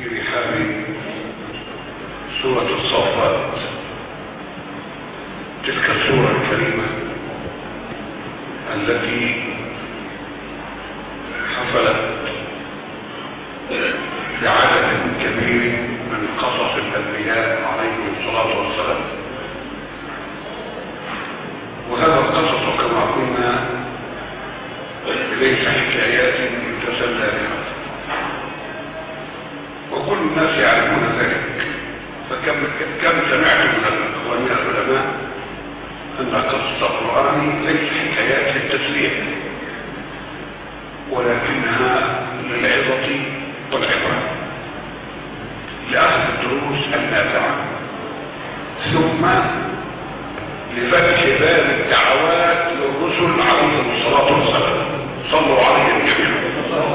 في رحاب سورة الصافات تلك السورة الكريمة التي حصلت بعدد كبير من قصص الأنبياء عليهم الصلاة والسلام وهذا القصص كما قلنا ليس حكايات يتسلى بها وكل الناس يعرفون ذلك فكم كم سمعت من الاخوان من العلماء ان قصص القران ليس حكايات للتسليه ولكنها للعظه والعبره لاخذ الدروس النافعه ثم لفتح باب الدعوات للرسل عليهم الصلاه والسلام صلوا عليهم جميعا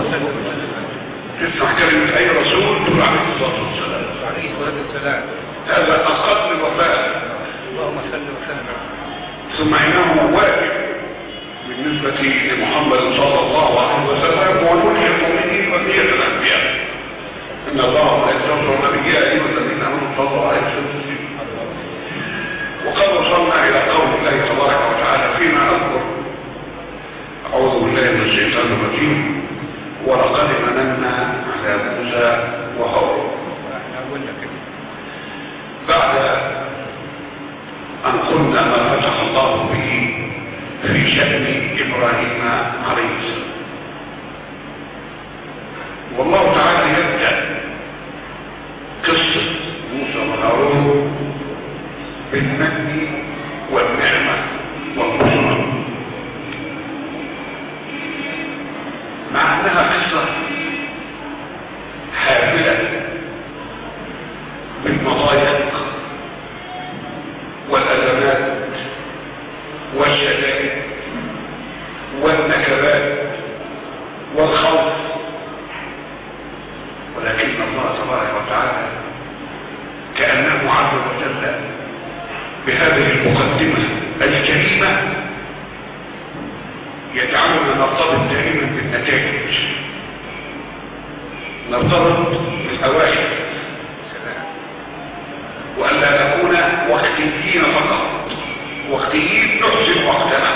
تسمع كلمة أي رسول تقول عليه الصلاة والسلام عليه الصلاة والسلام هذا أقل الوفاء اللهم صل وسلم ثم إنه واجب بالنسبة لمحمد صلى الله عليه وسلم ونلحق به وفية الأنبياء إن الله لا يستغفر النبي يا أيها الذين آمنوا صلوا عليه وسلم وقد وصلنا إلى قول الله تبارك وتعالى فيما أذكر أعوذ بالله من الشيطان الرجيم ولقد مننا على موسى وهارون احنا اقول لك بعد أن قلنا ما فتح الله به في شأن إبراهيم عليه السلام والله تعالى يبدأ قصة موسى وهارون بالمن والنعمة والنصرة مع أنها قصة حافلة بالمضايق والأزمات والشدائد والنكبات والخوف ولكن الله تبارك وتعالى كأنه عز وجل بهذه المقدمة الكريمة يجعلنا نرتبط دائما بالنتائج نرتبط بالأواخر وألا نكون وقتيين فقط وقتيين نحسن وقتنا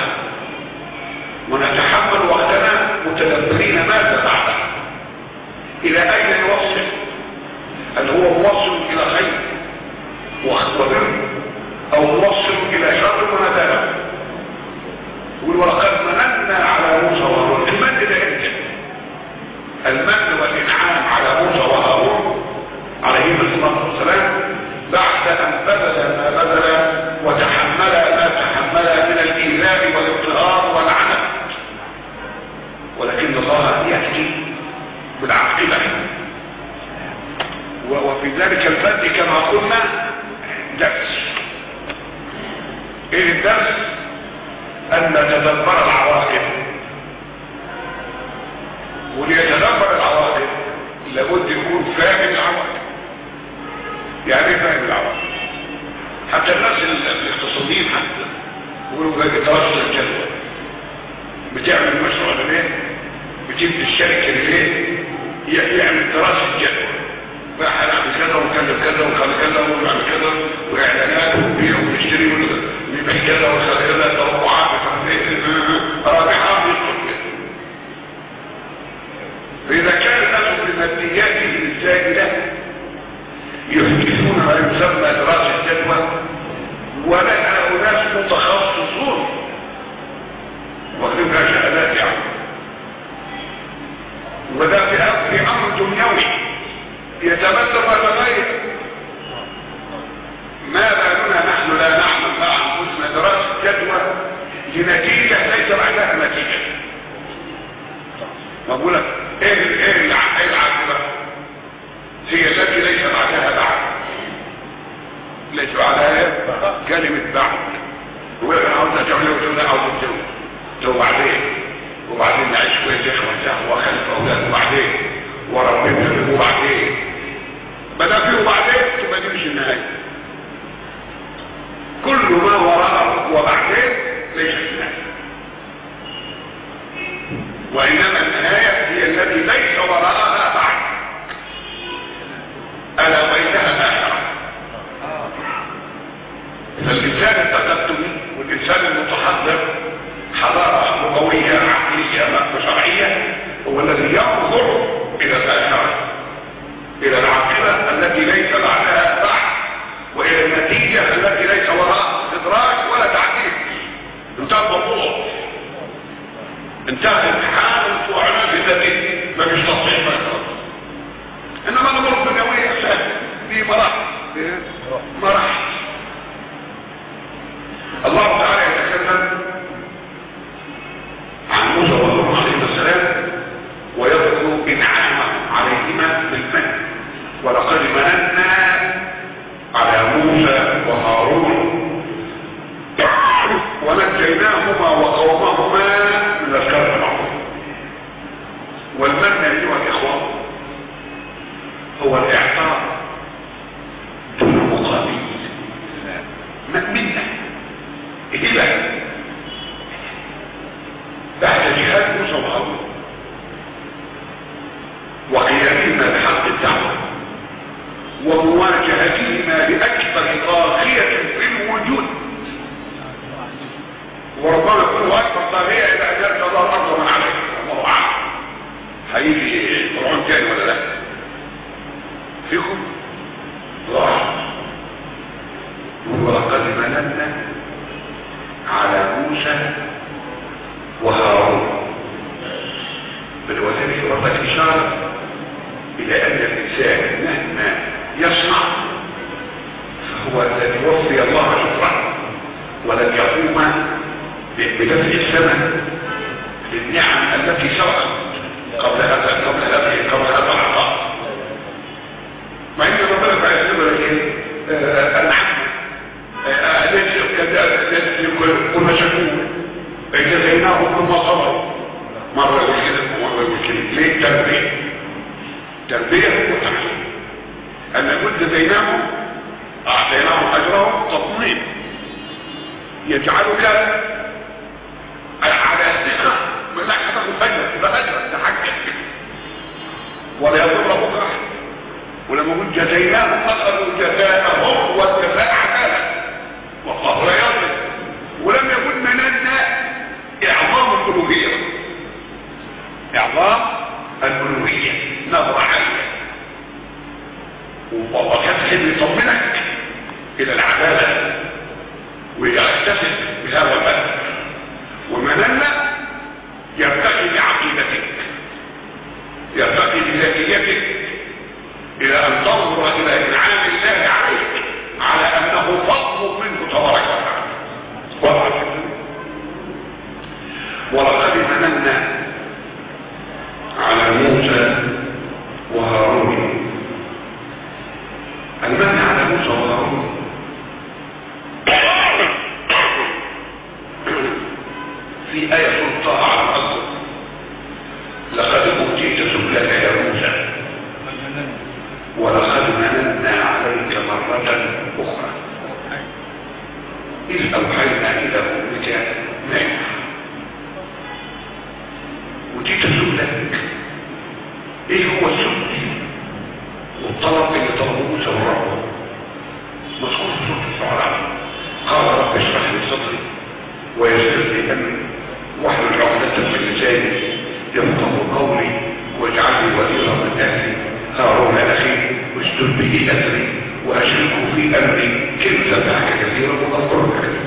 ونتحمل وقتنا متدبرين ماذا بعد إلى أين يوصل هل هو موصل إلى خير وبر أو موصل إلى شر وندامة يقول ولقد مننا على موسى وهارون المن ده امتى المن والإنعام على موسى وهارون عليهما الصلاة والسلام بعد أن بذل ما بذل وتحمل ما تحمل من الإيذاء والاضطهاد والعنف ولكن الله يأتي بالعاقبة وفي ذلك البدء كما قلنا درس ايه الدرس ان نتدبر العواقب وليتدبر العواقب لابد يكون فاهم العواقب يعني ايه فاهم العواقب حتى الناس الاقتصاديين حتى يقولوا بقى دراسة الجدوى بتعمل مشروع ليه بتبني الشركة ليه يعمل دراسة جدوى بقى هنعمل كذا ونكلم كذا ونخلي كذا ونعمل كذا واعلانات ونبيع ونشتري ونبيع كذا ونخلي كذا توقعات رابحة فإذا كان الناس بمادياته الزائدة يحدثون ما يسمى دراسة جدوى ولها أناس متخصصون واخدين فيها شهادات يعني وده في أمر دنيوي يتبدل ويتغير ما بالنا نحن لا نعمل مع انفسنا دراسه جدوى لنتيجه ليس بعدها نتيجه بقول لك ايه ايه ايه العاقبه هي التي ليس بعدها بعد ليس بعدها كلمه بعد وانا عاوز تعمل وتقول عاوز تسوي تو بعدين وبعدين نعيش كويس اخوه وخلف اولاد وبعدين وربنا وبعدين بدأ فيه وبعدين تبقى دي مش النهاية كل ما وراءه وبعدين ليس النهاية وإنما النهاية هي التي ليس وراءها بعد ليس بعدها بحث والى النتيجة التي ليس وراء ادراك ولا تعديل انتهى الموضوع انتهى الامتحان وعلى بذاته ما فيش تصحيح بقى انما الامور الدنيويه سهله دي مراحل مراحل الله تعالى يتكلم عن موسى وهارون عليهما السلام ويذكر انعامه عليهما بالمن ولقد مننا على موسى وهارون ونجيناهما وقومهما من الكرب العظيم والمن ايها الاخوه هو الاعطاء دون مقابل منا هبه بعد جهاد موسى وهارون وقيامهما بحق الدعوه ومواجهتهما باكبر طاغيه في الوجود وربما يكون اكبر طاغيه الى ان يرجع الله الارض من عليه الله اعلم هيجي فرعون تاني ولا لا فيكم الله ولقد مننا على موسى وهارون بالوزير ربك إشارة إلى أن الإنسان مهما يصنع فهو الذي وفي الله شكرا ولن يقوم بدفع الثمن للنعم التي سبقت قبل هذا قبل هذا قبل هذا العطاء مع ان ربنا تعالى يقول لك ايه العفو الذي كذا الذي كنا شكور فجزيناهم كما صبروا مرة يقول كده ومرة يقول كده ليه تربية تربية وتحسين أن نقول جزيناهم أعطيناهم أجرهم تطمين يجعلك على ثقة من لك تاخد أجر تبقى أجر تحقق ولا يضر ربك أحد ولما قلت جزيناهم أخذوا جزاءهم والجزاء عدالة والله لا يظلم ولم يكن مننا إعظام الألوهية إعظام الألوهية نظرة عالية وكان يطمنك إلى العدالة ويحتفل بهذا البلد ومننا يرتقي بعقيدتك يرتقي بذاتيتك الى ان تنظر الى انعام الله عليك على انه فضل منه تبارك وتعالى ولقد مننا على موسى وهارون المن على موسى وهارون في آية سلطة على الأرض لقد أوتيت سبلك يا موسى ولقد مننا عليك مرة أخرى إذ أوحينا إلى أمك ما يوحى أوتيت سبلك إيه هو السبل والطلب اللي طلبه موسى وربه مذكور في سورة الشعراء قال رب اشرح لي صدري ويسر لي أمري واحلل عقدة من لساني يفقه قولي واجعل لي وزيرا من اهلي هارون اخي واشدد به اثري واشركه في امري كيف سبحك كثيرا واذكرك كثيرا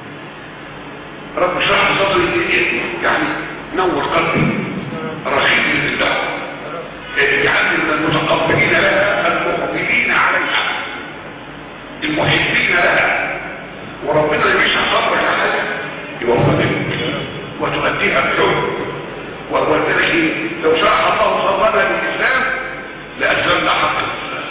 رب اشرح لي صدري يعني نور قلبي رشيد للدعوه اجعلني من المتقبلين لها المقبلين عليها المحبين لها وربنا يشرح صدرك على حاجه يوفقك وتؤديها بحب وذلك لو شرح الله صدرنا للإسلام لأسلمنا حق الإسلام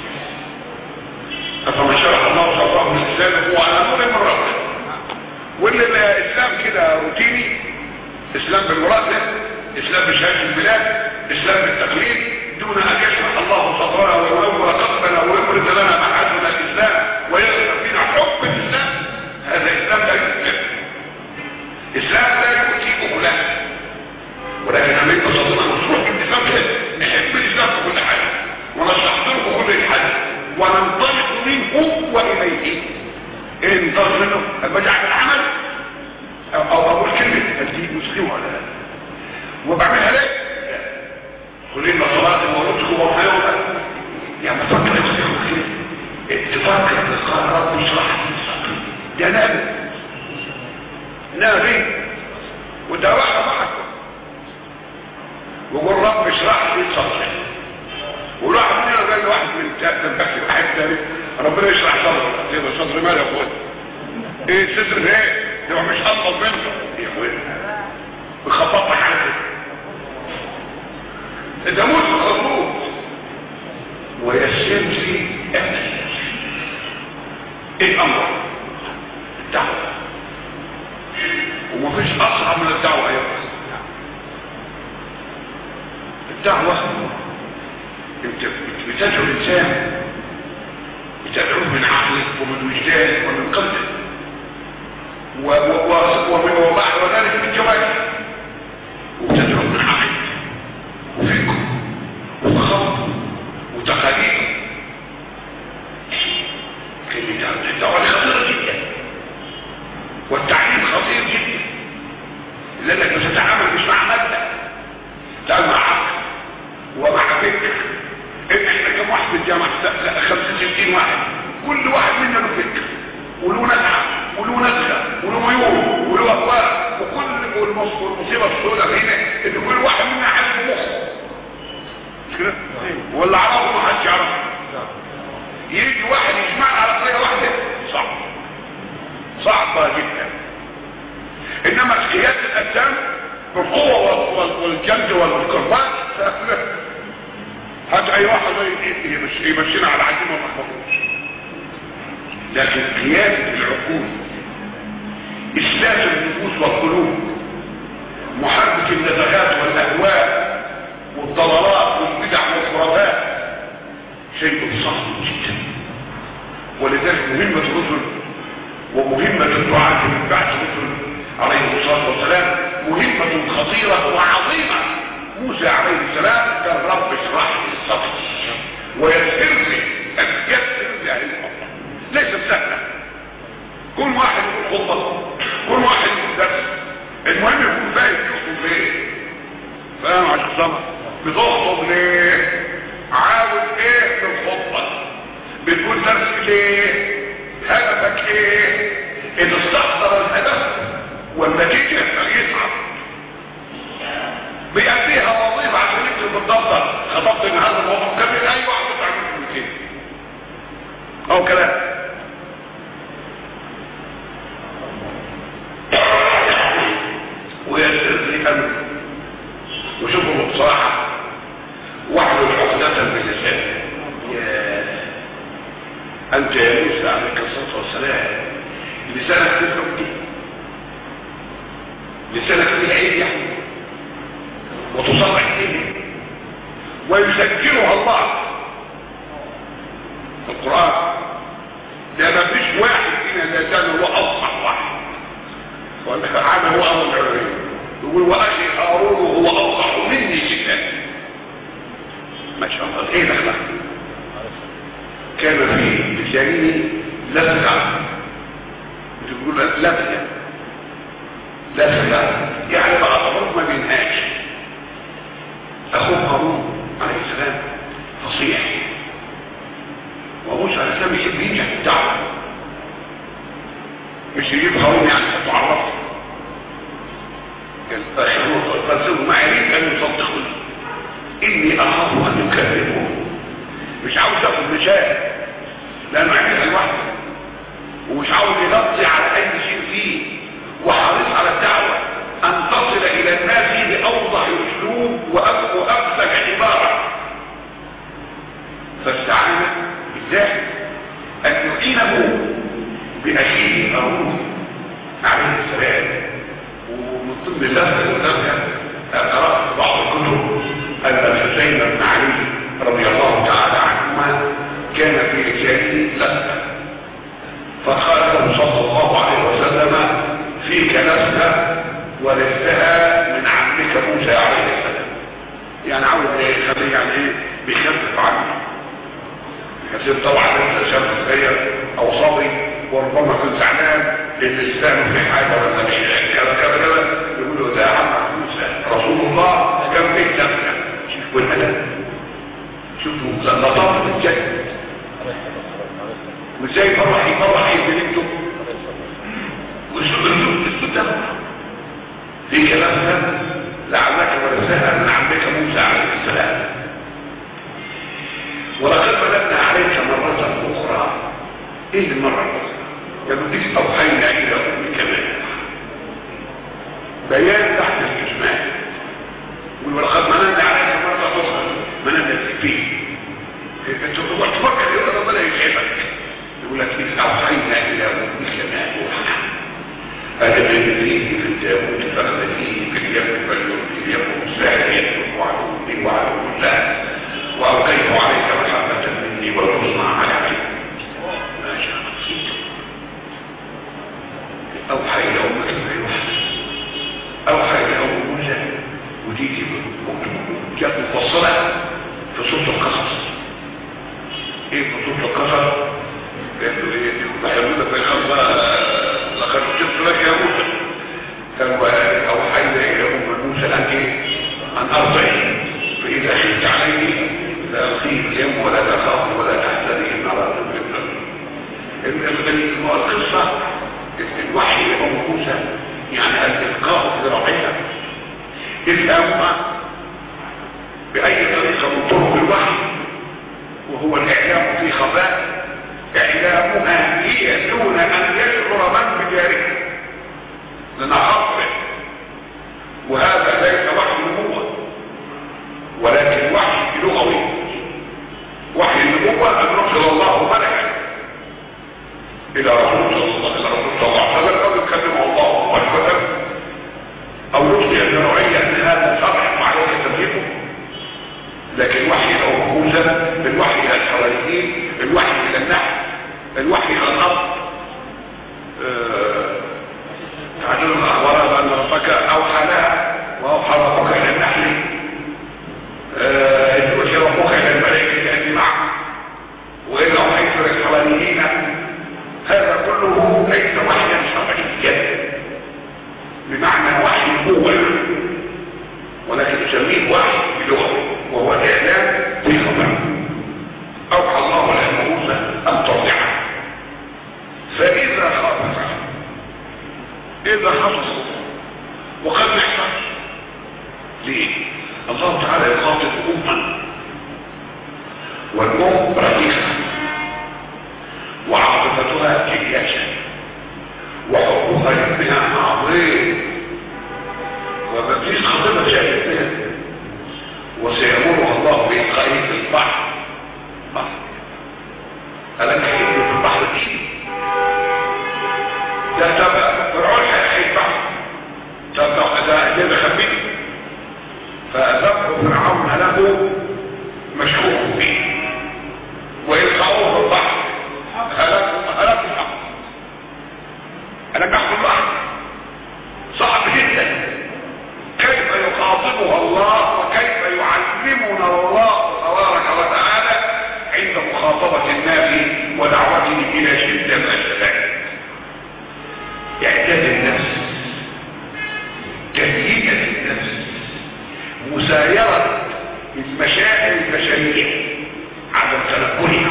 فما شرح الله صدره للإسلام هو على نور من ربه واللي الإسلام كده روتيني إسلام بالمرادة إسلام بشهادة البلاد إسلام بالتقليد دون أن يشرح الله صدرنا وينور قلبنا ويبرز لنا محاسن الإسلام ويغفر فينا حب الإسلام هذا إسلام لا يمكن إسلام لا يؤتيه له ولكن لما يبقى صدرنا مشروع بالإسلام كده نحب الإسلام في كل حاجة ونستحضره كل حاجة وننطلق منه وإليه انطلق منه المجعل العمل أو أو أقول كلمة هدي مسلم ولا لا وبعملها ليه قل إن صلاتي ورزقي وحياتي يعني بفكر يا فكر قال رب اشرح لي صدري ده نبي نبي وده واحد واحد وقول رب اشرح لي صدري وراح مننا قال له واحد من تنبكي واحد تاني ربنا يشرح صدرك يبقى صدري مال يا اخوان ايه صدر ايه ده مش اطلب منه يا اخوان بخبطت حاجه ده موت خطوط ويسلم لي امري ايه الامر الدعوه ومفيش اصعب من الدعوه يا اخوان الدعوه انت بتدعو الانسان بتدعوه من عقلك ومن وجدانك ومن قلبك و- و- و- ومن وبعد وذلك من جوارحك وبتدعوه من عقلك وفكر وفخر وتقاليد كلمة الدعوة دي خطيرة جدا والتعليم خطير جدا لانك بتتعامل مش مع مادة تعامل مع عقل ومع فكر احنا كم واحد في الجامعة لا 65 واحد كل واحد منا له فكر وله نزعة وله نزعة وله ميول وله اهواء وكل والمص- والمصيبة السوداء هنا ان كل واحد منا عارف مخه مش كده؟ ولا عرفه ما حدش يعرفه يجي واحد يجمعنا على طريقة واحدة صعب صعبة جدا انما قياس الاجسام بالقوة وال- وال- والجلد والكربات هات اي واحد ي- يمشي- يمشينا على عجين وما نخبطوش لكن قياس العقول اسلاس النفوس والقلوب محاربة النزغات والاهواء والضلالات والبدع والخرافات شيء صعب جدا ولذلك مهمة الرسل ومهمة الدعاة من بعد الرسل عليه الصلاة والسلام مهمة خطيرة وعظيمة موسى عليه السلام قال رب اشرح لي صدري ويسر لي ان يسر لي هذه الخطة ليست سهلة كل واحد يقول خطة كل واحد يقول درس المهم يكون فاهم يخطب ليه فاهم عشان سمع بتخطب ليه عاوز ايه في الخطة بتقول درس ليه هدفك ايه اذا استحضر الهدف والنتيجة يصعب بيأديها وظيفة عشان يكتب بالضبط خطبت ان هذا الموضوع كبير اي واحد تعمل كلمتين او كلام ويسر لي امر وشوفوا بصراحة واحلل عقدة من لسانه يا انت يا موسى عليك الصلاة والسلام لسانك تفهم دي لسانك فيه عيب يعني وتصرح فيه ويسجلها الله في القرآن ده ما فيش واحد فينا لسانه هو أصح واحد ولا عامل هو أول العلمين يقول وأخي هارون هو أصح مني جدا ما شاء الله ايه دخله كان في لسانه لذة تقول لذة لذة يعني بقى صبر ما بينهاش اخوه هارون عليه السلام فصيح وموسى عليه السلام يحب ينجح في الدعوه مش يجيب هارون يعني تعرفه قال ما يريد ان يصدقني اني اخاف ان يكذبون مش عاوز اخد مشاهد لانه عندي الوحده ومش عاوز يغطي على اي شيء فيه وحريص على الدعوه ان تصل الى الناس باوضح اسلوب وأب- وابسط عباره فاستعان بالله ان يعينه باخيه هارون عليه السلام ومن ضمن اللفظ واللفظ قرات في بعض الكتب ان الحسين بن علي رضي الله تعالى عنهما كان في لسانه لفظه فقال له صلى الله عليه وسلم فيك لفظه ولفتها من عمك موسى عليه السلام يعني عاوز ايه خليه يعني ايه بيخفف عنه كثير طبعا انت شاب صغير او صبي وربما كنت زعلان ان الاسلام في حاجه ولا مش كذا كذا كذا يقول له ده يا عم موسى رسول الله كان فيه لفظه شوف والادب شوفوا لطافه الجد وازاي يفرح يفرح ابن بنته والسؤال السؤال في كلام ده لعلك ورثها من عمك موسى عليه السلام ولقد بدأنا عليك مرة أخرى ايه المرة الأخرى يقول أوحينا إلى أمك ما بيان تحت الإجمال ولقد مننا عليك مرة أخرى مننا فيه انت تفكر يقول ربنا يجيبك يقول لك إذ أوحينا إلى أمك ما أوحى أنا فيه في التابوت فأخذتيه في اليم فليلقي اليم ساهيا وعدوني وعدو الله وألقيت عليك محبة مني والحسنى على عيني ما شاء أوحى إلى أمك ما يوحى أوحى إلى أم موسى ودي جاءت مفصلة في سورة القصص إيه في سورة القصص قالوا إيه بحبنا في الخمسة لقد جبت لك يا موسى قالوا أوحينا إلى أم موسى أن إيه أن أرضعي فإذا خفت عليه فألقيه في اليم ولا تخاف ولا تحزني إن أراد القصة الوحي لأم موسى يعني الإلقاء في رعيها إفهامها بأي طريقة من طرق الوحي وهو الإعلام في خفاء إعلامها هي دون أن يشعر من بجاره لنخفف وهذا ليس وحي نبوة ولكن وحي لغوي وحي النبوة أن نرسل الله ملكا إلى رسول صلى الله عليه وسلم أو يكلمه الله مباشرة أو يصبح شرعيا أن هذا صرح وعليك تبليغه لكن وحي أو موسى الوحي إلى الحواريين الوحي إلى النحل الوحي إلى الأرض تعجل الأخبار بأن ربك أوحى لها وأوحى ربك إلى النحل يوحي ربك إلى الملائكة أني معك وإذا أوحيت للحواريين هذا كله ليس وحيا شرعيا بمعنى وحي قوة ولكن نسميه وحي بلغة وهو الإعلام في خبر أوحى الله لأن موسى أن ترضعه فإذا خافت إذا حصل وقد يحصل ليه؟ الله تعالى يخاطب أما والأم رقيقة وعاطفتها جياشة وحبها لابنها عظيم وما فيش خطيبة شاهد بها وسيأمرها الله بإلقائه في البحر ألم يحب في البحر دي ده تبقى فرعون هيحيي البحر تبقى ده ده خبيث فذبح فرعون له مشكوك به وإلقاؤه في البحر هلكوا هلكوا الحق هلكوا البحر صعب جدا كيف يخاطبها الله وكيف يعلمنا الله تبارك وتعالى عند مخاطبة الناس ودعوته إلى شدة الشدائد اعداد النفس تهيئة النفس مسايرة المشاعر البشرية عدم تنقلها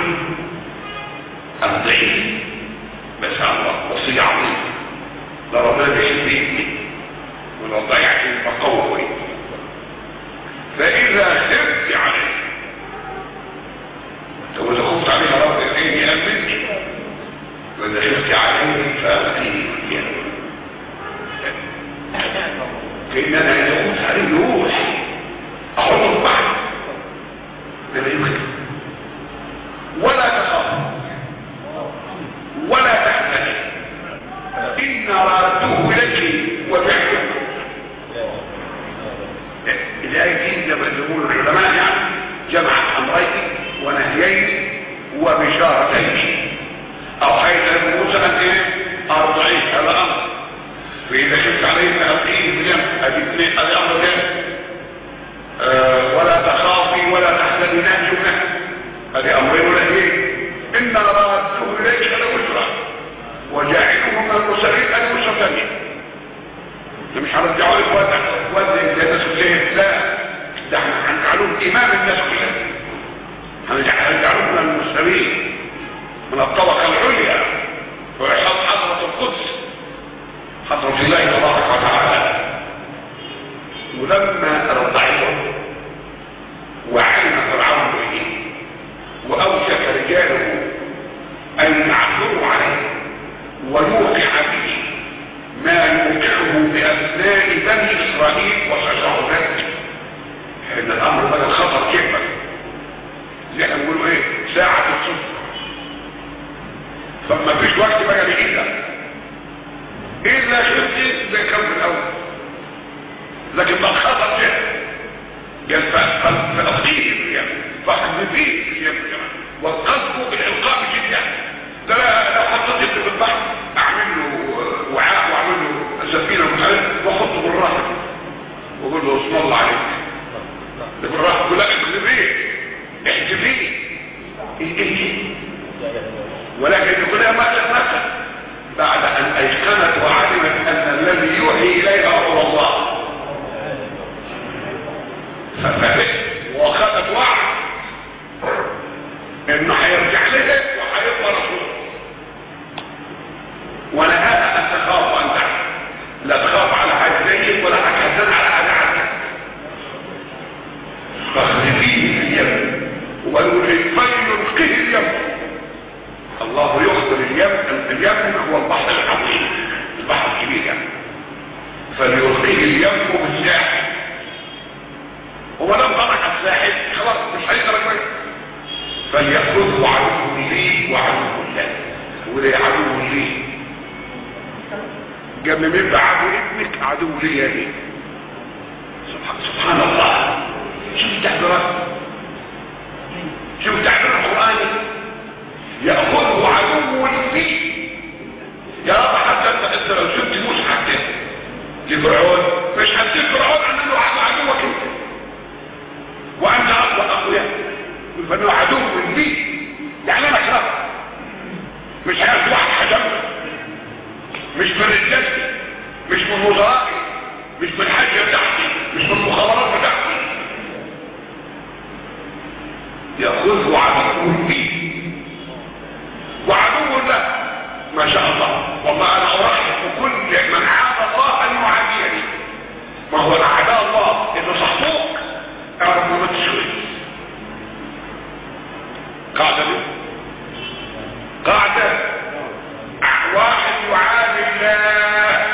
الضعيف بس الله وصية عظيمة لا ربنا بيحب ابني ولو ضيعت فقوي فإذا خفت عليه لو إذا خفت عليه رب العين يأمنك وإذا خفت عليه فأمني وإياه كأن أنا إذا خفت عليه يروح أحطه في بحر لا يمكن ولا تخاف ولا تحزن إن رادوه إليك وبعده الآية دي زي ما يقولوا العلماء يعني جمعت أمرين ونهيين وبشارتين أو حيث موسى أن إيه أرضعيه هذا أمر فإذا خفت عليه فألقيه باليم أدي اثنين أدي أمر ثاني أه ولا تخافي ولا تحزني نهجنا هذه أمرين ونهيين إن رادوه إليك لبشرى وجاعله من المرسلين المرسلين مش هنرجعوا لك وزن وزن الناس كلها لا ده احنا هنجعلهم امام الناس كلها هنجعلهم من المرسلين من الطبقة العليا ويحط حضرة القدس حضرة الله تبارك وتعالى ولما رضعته وعلم فرعون به واوشك رجاله ان يعثروا عليه ويوقع به ما يوقعه بابناء بني اسرائيل وشجرات ان الامر بدا خطر كبر اللي احنا بنقوله ايه ساعة الصفر فما فيش وقت بقى لإيدك إلا شفت زي كان في الأول لكن ما خطر جه قال فأطيب يعني فأخذ فيه يعني والقصد بالإلقاء بجد ده لا لو حطيت ابني في البحر أعمل له وعاء وأعمل له سفينة ومحل وأحطه بالراحة وأقول له اسم الله عليك ده بالراحة يقول لك احذفيه احذفيه ايه ولكن يقول لها ماذا ماذا بعد ان ايقنت وعلمت ان الذي يوحي اليها هو الله ففهمت واخذت وعد انه هيرجع لها وهيبقى رسول ونهاها ان تخاف ان تحت لا تخاف على حاجه زيك ولا تحزن على حاجه عنك فاخذفيه في اليم فليلقيه اليم الله يخبر اليم اليم هو البحر العظيم البحر الكبير يعني فليلقيه اليم بالساحل هو لو طلع الساحل خلاص مش هيقدر كويس فليأخذه عدو لي وعدو له وده عدو لي قبل ما يبقى عدو ابنك عدو لي يا ليه سبحان, سبحان الله شوف التعبيرات شوف التعبير القرآني يأخذه عدو لي يا رب حتى انت انت لو شفت موسى حتى لفرعون مش هتسيب فرعون عن انه عدوك انت وانت اقوى اقوياء فانه عدو لي يعني انا شرف مش هياخد واحد حجم مش من رجالتي مش من وزرائي مش من الحاجة بتاعتي مش من المخابرات بتاعتي يأخذه عدو لي وعدو له ما شاء الله والله انا ارحب كل من عاد الله ان يعاديني ما هو الاعداء الله انه صحبوك اعرف ما تشوي قاعدة دي قاعدة واحد يعادي الله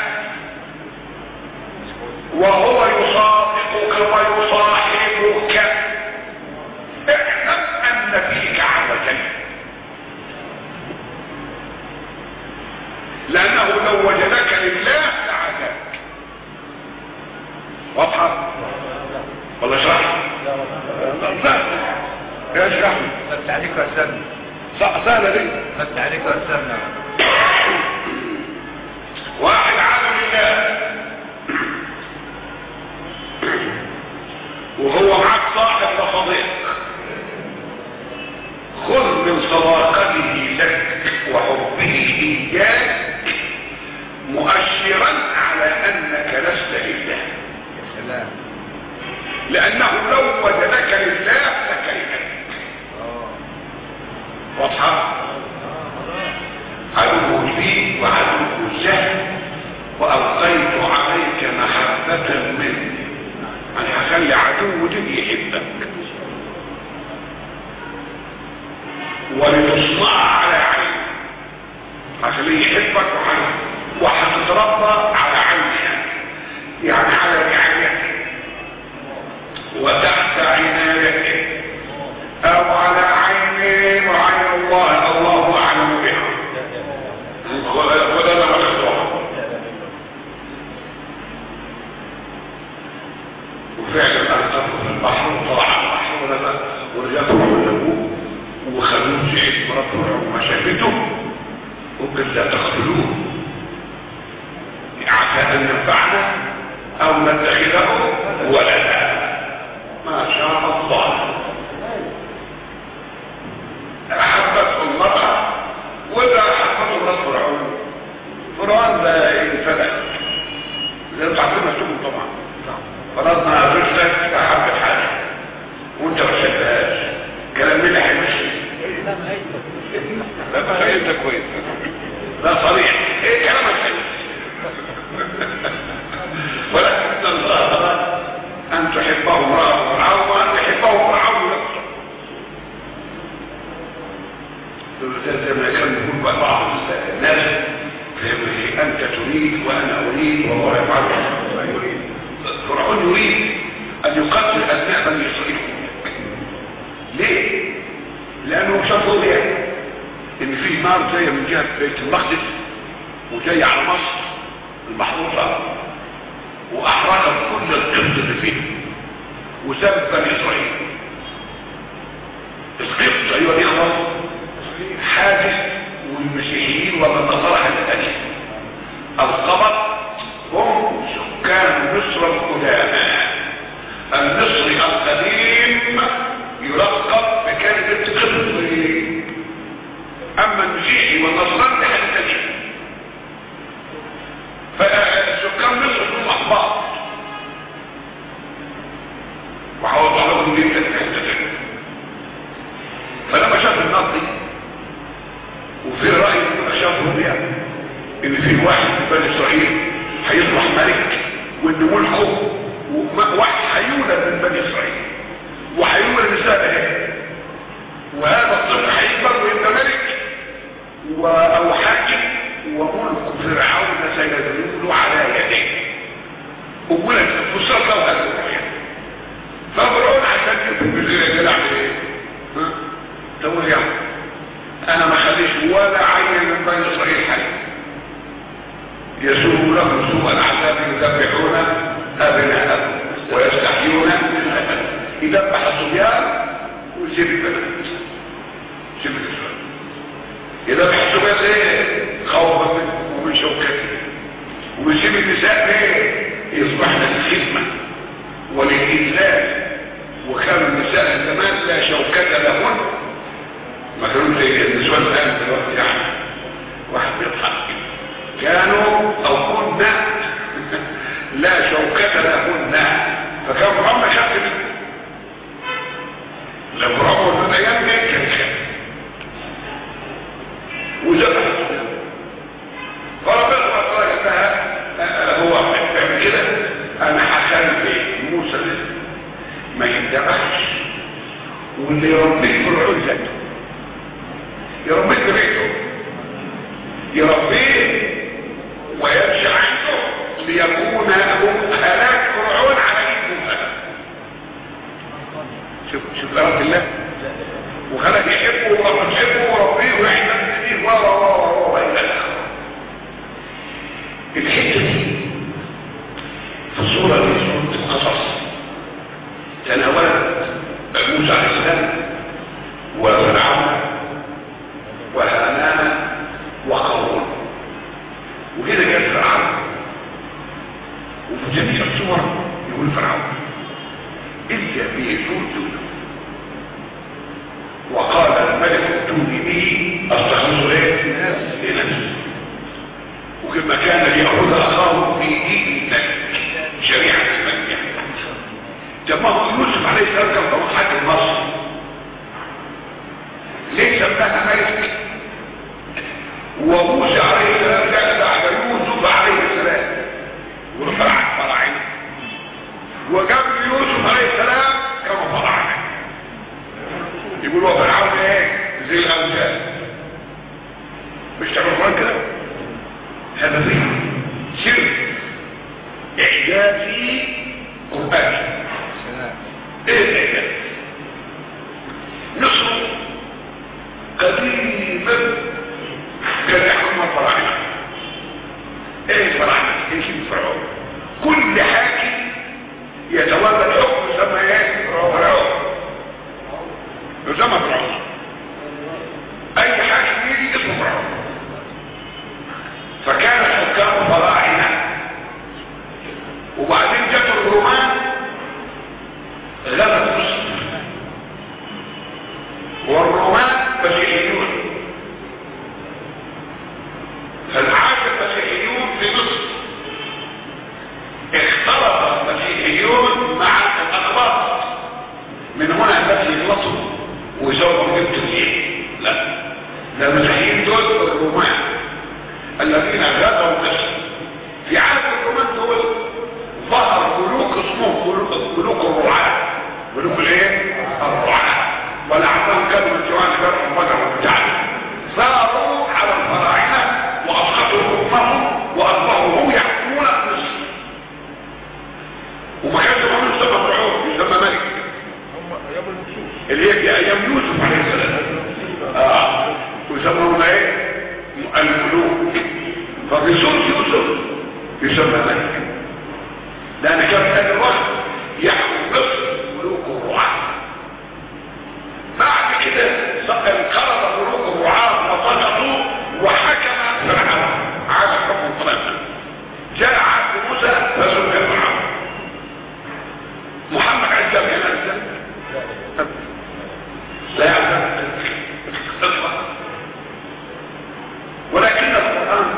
وهو يصادقك ويصاحبك اعلم ان فيك عوجا لانه لو وجدك لله لعداك واضحة ولا اشرح لا اشرح فتح عليك واسلمنا سهلة دي فتح عليك واسلمنا واحد عالم الله وهو معك صاحب وصديق خذ من صداقته لك وحبه إياك مؤشرا على أنك لست لله يا سلام لأنه لو وجدك لله لكرهك اه واضحة عدو لي وعدو له وألقيت عليك محبة مني يعني هخلي عدو لي يحبك ولتصنع على عيني هخليه يحبك وحن- وهتتربى على عيني يعني على رعايتك وتحت عنايتك او على عيني وعين الله الله اعلم بها وده انا مخطوع وفعلا القته في البحر وطلع على البحر ولما ورجعته من ابوه وخلوه شيء مرات ما شافته ممكن لا تقتلوه عسى ان ينفعنا او نتخذه ولدا ما شاء الله احبته المرأة ولا احبته الله فرعون فرعون ده انفلت زي ما تعرفين مسؤول طبعا فرضنا زوجتك فحبت حاجة وانت ما شفتهاش كلام مين حلوش لا تخيلت كويس لا صريح ايه كلامك حلو ولكن الله أراد ان تحبه امرأة فرعون وان تحبه فرعون نفسه زي ما كان يقول بقى بعض الناس في انت تريد وانا اريد والله يفعل ما يريد فرعون يريد ان يقتل ابناء بني اسرائيل ليه؟ لانه شافوا ليه؟ ان في نار جايه من جهه بيت المقدس وجايه على مصر المحروسه واحرقت كل القبط اللي فيه وسابت بني اسرائيل القبط ايها الاخوه حادث والمسيحيين والنصارى الثانيه القبط هم سكان مصر القدامى المصري القديم يلقب بكلمه قبطي اما المسيحي والنصراني حاجه ثانيه فسكان مصر هم احباط وحاولوا لهم دي فلما شاف النار دي وفي رأي شافوا بيها ان في واحد في بني اسرائيل هيصبح ملك وان ملكه واحد هيولد من بني اسرائيل وهيولد رسالة وهذا الطفل هيكبر ويبقى ملك و... او حاكم وملك فرعون سيدل على يديه وولد فصل له هذا الوحيد ففرعون عشان يكون بالغير يعمل ايه؟ ها؟ تقول يا انا ما خليش ولا عين من بني اسرائيل حي يسوء لهم سوء العذاب يذبحون ابناءهم ويستحيون نساءهم يذبح الصبيان ويسيب البنات سيب الاسلام يذبح الصبيان ليه خوفا منه ومن شوكته ويسيب النساء ليه يصبحن الخدمه والاذلال وكانوا النساء زمان لا شوكه لهن ما كانوا زي النسوان الان دلوقتي يعني واحد بيضحك كانوا او كنا لا شوكة لهن فكان فرعون شك منه لو فرعون من الايام دي كان شك وذبح فربنا قال انها هو من كده انا هخلي موسى ما يندبحش واللي يربيه فرعون ذاته يربيه ببيته يربيه ويمشي عنده ليكون هلاك فرعون على ايد موسى شوف شوف رب الله وخلق يحبه ورب يحبه وربيه ويحمد سنين ورا ورا ورا الى اخره الحته دي في الصوره دي سوره القصص تناولت موسى عليه السلام وفرعون وهامان وقارون وكده جاء فرعون وفي جميع الصور يقول فرعون اذ بيجود وقال الملك ائتوني به استخلصه ايه لنفسي وكما كان ليأخذ اخاه في دين الملك شريعه الملك طب ما هو يوسف عليه السلام كان طبعا حاكم مصر ليه سماها ملك وموسى عليه السلام كان بعد يوسف عليه السلام والفرع فراعنه وقبل يوسف عليه السلام كانوا فراعنه يقولوا فرعون ايه زي الاوثان مش تعرفون كده هذا فيه سر اعجازي قراني ايه الاعجاز مصر قديما كان يحكم الفراعنه ايه الفراعنه ايه شيء فرعون كل حاكم يتولى الحكم يسمى ايه فرعون يسمى فرعون اي حاكم يجي اسمه فرعون فكان الحكام فراعنه وبعدين جت الرومان غلبت مصر والرومان مسيحيون فالعاش المسيحيون في مصر اختلط المسيحيون مع الاقباط من هنا الناس يغلطوا ويزوروا جبت فيه لا ده المسيحيين دول الرومان الذين غزوا مصر في عهد الرومان دول ظهر ملوك اسمهم ملوك ملوك الرعاة ملوك الايه؟ الرعاة ولعلهم كانوا من جوان فرق بدر وبتاعنا صاروا على الفراعنة واسقطوا حكمهم واصبحوا هم يحكمون مصر وما كانش محمد يسمى فرعون يسمى ملك هم ايام المكسوس اللي هي في ايام يوسف عليه السلام اه ويسمون ايه الملوك ففي سورة يوسف يسمى ملك لان كان هذا الوقت يحكم مصر ملوك الرعاة بعد كده انقرض ملوك الرعاة وسقطوا وحكم فرعون على حكم فرعون جاء عبد موسى فسمي فرعون محمد عز وجل لا يعلم اطلق ولكن القرآن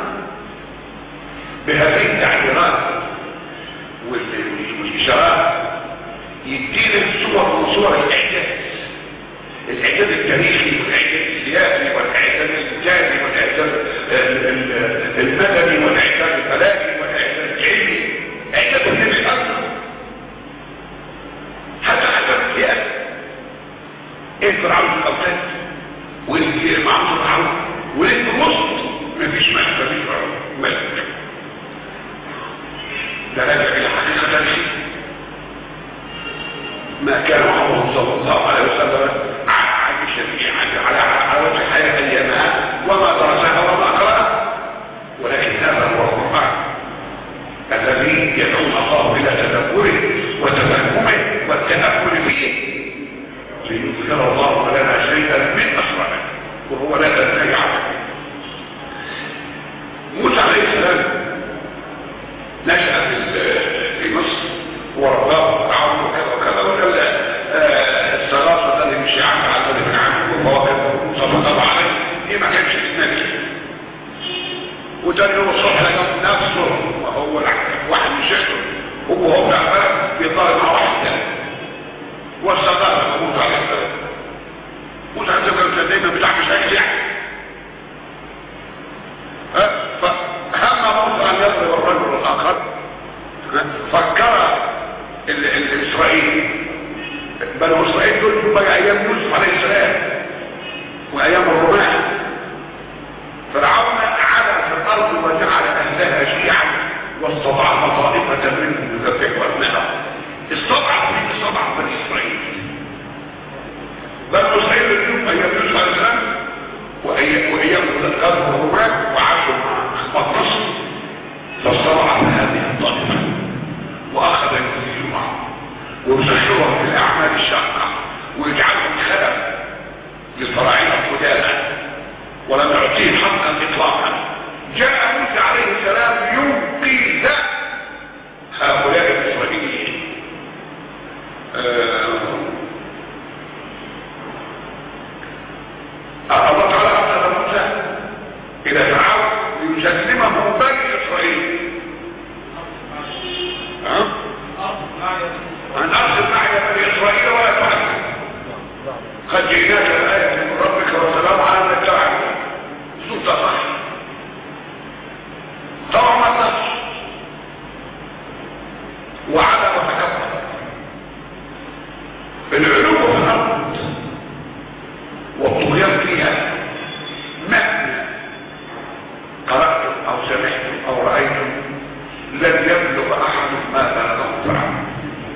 بهذه التعبيرات وال- والإشارات يدينا صور من صور الإعجاز الإعجاز التاريخي والإعجاز السياسي والإعجاز الإنجازي والإعجاز ال- ال- المدني والإعجاز الفلكي والإعجاز العلمي إعجاز النبي أصلا حتى حتى السياسة ايه فرعون الاوتاد وايه معهم فرعون وايه الوسط مفيش ملك مفيش فرعون ملك ده راجع الى حقيقه تاريخيه ما كان محمد صلى الله عليه وسلم عايشا في على على وجه الحياه ايامها وما درسها وما قراها ولكن هذا هو القران الذي يدعو الله الى تدبره وتفهمه والتامل فيه ليظهر الله لنا شيئا من اسراره وهو لا تنتهي عنه موسى عليه السلام نشأ في في مصر ورباه فرعون وكذا وكذا وكذا آه، الصلاة الذي مشي عنه على الذي من عنه والمواقف صلى الله عليه دي ما كانش اسمها وتاني يوم الصبح لقى نفسه وهو واحد من شيخه هو هو تعبان بيطالب مع واحد تاني والصداقة موسى عليه السلام موسى عليه السلام كان دايما بتاع مشاكل يعني ها؟ فهم موسى ان يضرب الرجل الاخر ها؟ فكر ال- ال- الاسرائيلي بنو اسرائيل دول بقى ايام يوسف عليه السلام وايام الرومان فرعون علا في الارض وجعل اهلها شيعا واستضعف طائفه منهم يذبح ابنائهم استضعف من استضعف بني اسرائيل بنو اسرائيل اليوم ايام يوسف عليه السلام وايام وايام الغزو والرومان وعاشوا مع اخوات مصر فاستضعف هذه الطائفه واخذ يذل معهم ويسخرهم في الاعمال الشاقه ويجعلهم خلف للفراعنه القدامى ولم يعطيهم حقا اطلاقا جاء موسى عليه السلام ينقذ هؤلاء الاسرائيليين آه، الله تعالى ارسل موسى الى فرعون ليسلمه بني اسرائيل ها؟ ان ارسل معي بني اسرائيل ولا تعذب قد جئناك بآية من ربك وسلام على من اتبعك سلطة صح طبعا ما النص وعلى وتكبر العلو في الارض والطغيان فيها مهما قرأتم او سمعتم او رأيتم لن يبلغ احد ما بلغه فرعون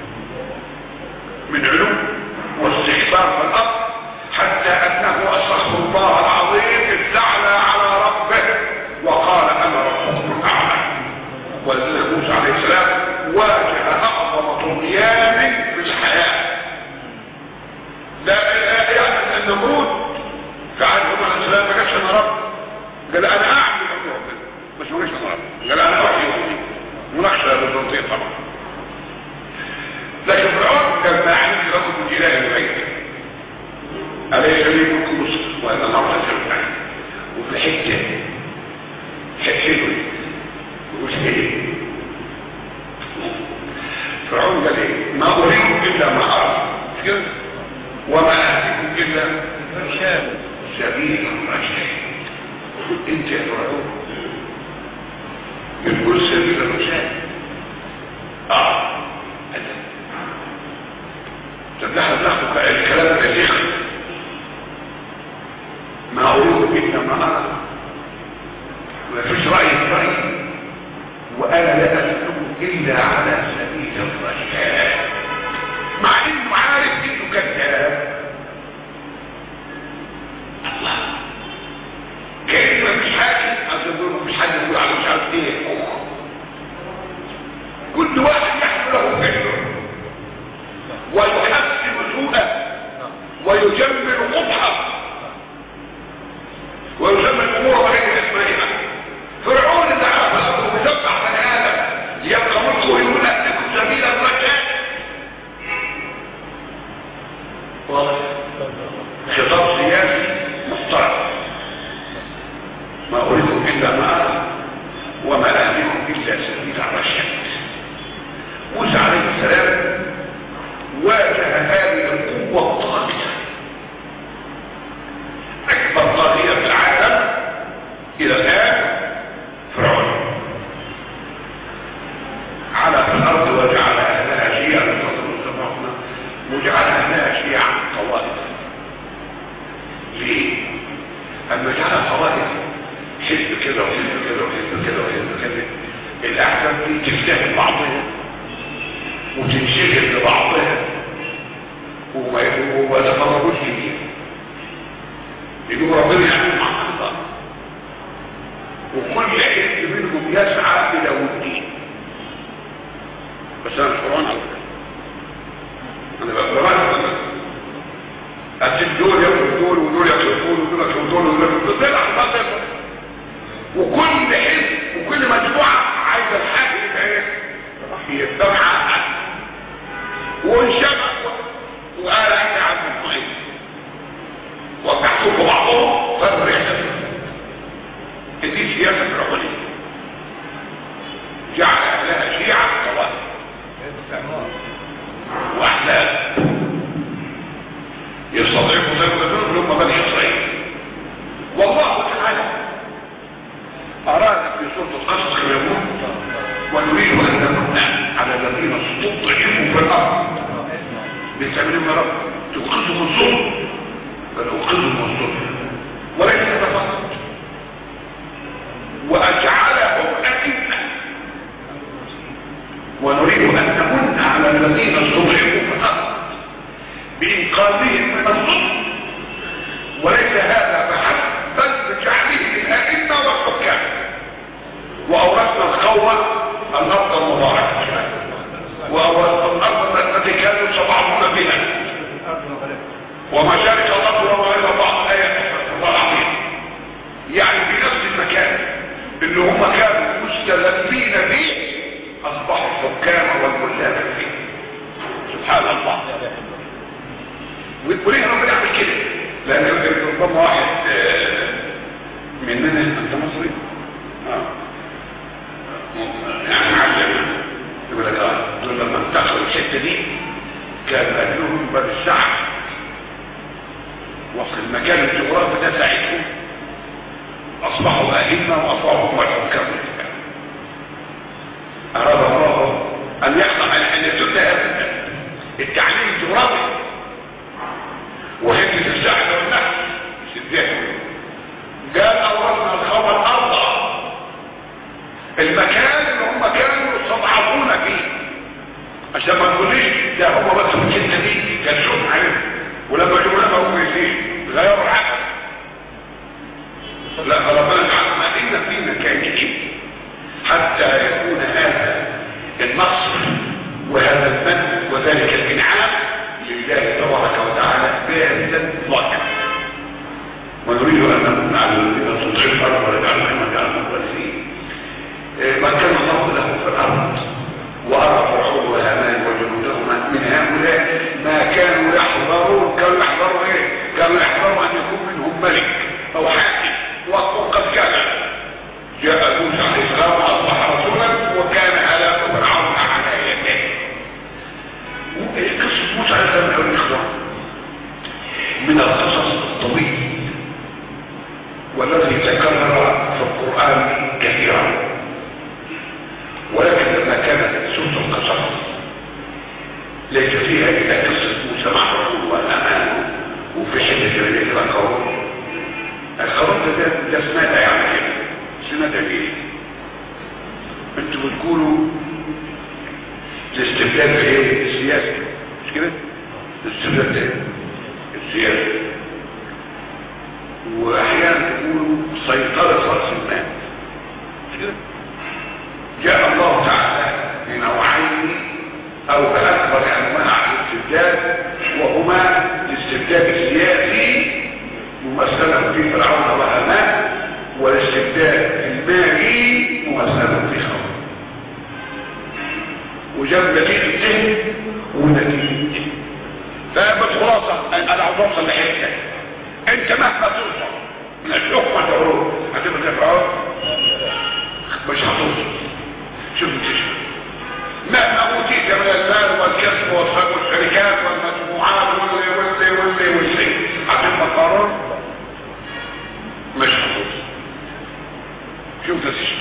من علو واستكبار في الارض حتى انه استغفر الله العظيم استعلى على ربه وقال انا ربكم الاعلى ولذلك موسى عليه السلام واجه اعظم طغيان في الحياه لا يعني النمرود فعل موسى عليه السلام ما كانش انا رب قال انا اعمل ربنا بس ما كانش انا رب قال انا احيي ربي ونخشى بالتنطيق طبعا لكن فرعون كان ما عندي رجل اله الغيب أليس لي ملك مصر وأنا الله تجرب وفي الحتة حلو ومش ايه فرعون قال ايه ما اريد الا ما ارى مش كده وما اهديكم الا شاب سبيل الرشاد انت يا فرعون بتقول سبيل الرشاد اه طب نحن ناخد الكلام كثير ما اريد انما انا ما فيش راي في رايي وانا لا اسلم الا على سبيل الرشاد مع انه عارف انه كذاب الله كأن مفيش حاجة أصل مفيش حاجة يقول على مش عارف ايه كل واحد يحمل له فعله ويحسن سوءه ويجمل قبحه ويجمل الامور بغير اسمائها فرعون اللي عرف الامر ويسبح بني ادم ليبقى ملكه ويقول لكم سبيل الرشاد واضح خطاب سياسي محترم ما اريدكم الا ما ارى وما اهلكم الا سبيل الرشاد موسى عليه السلام واجه هذه القوه الطاغيه اكبر طاغيه في العالم الى الان فرعون على في الارض وجعل اهلها شيعا وجعل اهلها شيعا طوائف ليه؟ اما جعل طوائف حزب كده وحزب كده وحزب كده وحزب كده الاحزاب دي تجتهد بعضها وتنشغل ببعضها وما وما يتفرجوش فيه يقول ربنا يعمل مع الله وكل حزب منهم يسعى الى ودين بس انا مش قرآن على فكره انا بقى قرآن أسيب دول ياكلوا دول ودول ياكلوا دول ودول ياكلوا دول ودول ياكلوا دول بيلعب بقى وكل حزب وكل مجموعة عايزة الحاكم يبقى ايه؟ يتبع وانشبك وقال احنا عبد المعين وتحكم بعضهم فرق يحتفل دي سياسة فرعونية جعل اهلها شيعة طوائف واحلام يستضعفوا زي ما بيقولوا هم بني اسرائيل والله تعالى اراد في سوره القصص كما يقول ونريد ان نمن على الذين استضعفوا في الارض بتعملوا يا رب تنقذهم الظلم فننقذهم الظلم وليس هذا فقط واجعلهم ائمه ونريد ان نمن على الذين استضعفوا في الارض بإنقاذهم من الظلم وليس هذا فحسب بل بجعلهم الأئمة والحكام وأورثنا القوم الأرض المباركة وأورثنا الأرض التي كانوا يتبعون بها ومشارك الأرض ومغرب بعض الآيات الله العظيم يعني في نفس المكان اللي هم كانوا مستلفين به أصبحوا الحكام والملاك فيه سبحان الله وليه ربنا يعمل كده لان ربما واحد مننا انت مصري اه يعني معلم يقول لك اه دول لما انتقلوا الحته دي كان اهلهم بني السعد وفي المكان الجغرافي ده ساعدهم اصبحوا ائمه واصبحوا هم الحكام اراد الله ان يحصل على ان يسد هذا التعليم الجغرافي وهي الساحل والنحل سدهم قال اورثنا الخبر الارض المكان اللي هم كانوا يستضعفون فيه عشان ما تقوليش ده هم بس في الحته دي كان شوف عليهم ولما جم لما هم يزيد غيروا العقل لا ربنا تعالى ما ان في مكانه حتى يكون هذا النصر وهذا المن وذلك الانعام لله تبارك وتعالى بارزا مطلقا ونريد ان نكون على الذين تطيع الارض ونجعلهم مكانا مخلصين ما كان الله له في الارض وارى فرعون وهامان وجنودهما من هؤلاء ما كانوا يحذرون كانوا يحذروا ايه كانوا يحذروا ان يكون منهم ملك او حاكم وقد كان جاء موسى عليه السلام واصبح رسولا وكان هلاك فرعون على يديه قصة موسى عليه السلام يا اخوان من القصص الطويل والذي تكرر في القرآن كثيرا ولكن لما كانت سورة القصص ليس فيها إلا قصة موسى مع الرسول والأمان وفي حتة الذي قارون القارون ده ده سمعت يعني كده سمعت ايه انتوا بتقولوا الاستبداد ايه السياسي مش كده الاستبداد ايه السياسي واحيانا تقولوا سيطرة رأس المال مش كده جاء الله تعالى بنوعين او باكبر انواع الاستبداد وهما الاستبداد السياسي ممثلا في فرعون وهامان والاستبداد المالي ممثلا في خمر وجاب نتيجة ذهن ونتيجة فبالخلاصة انا عاوز اوصل لحته انت مهما توصل من الحكمة العروض هتبقى زي فرعون مش هتوصل شوف تشوف مهما اوتيت من المال والكسب والشركات والمجموعات واللي واللي واللي واللي هتبقى قرار مش هتوصل شوف تشوف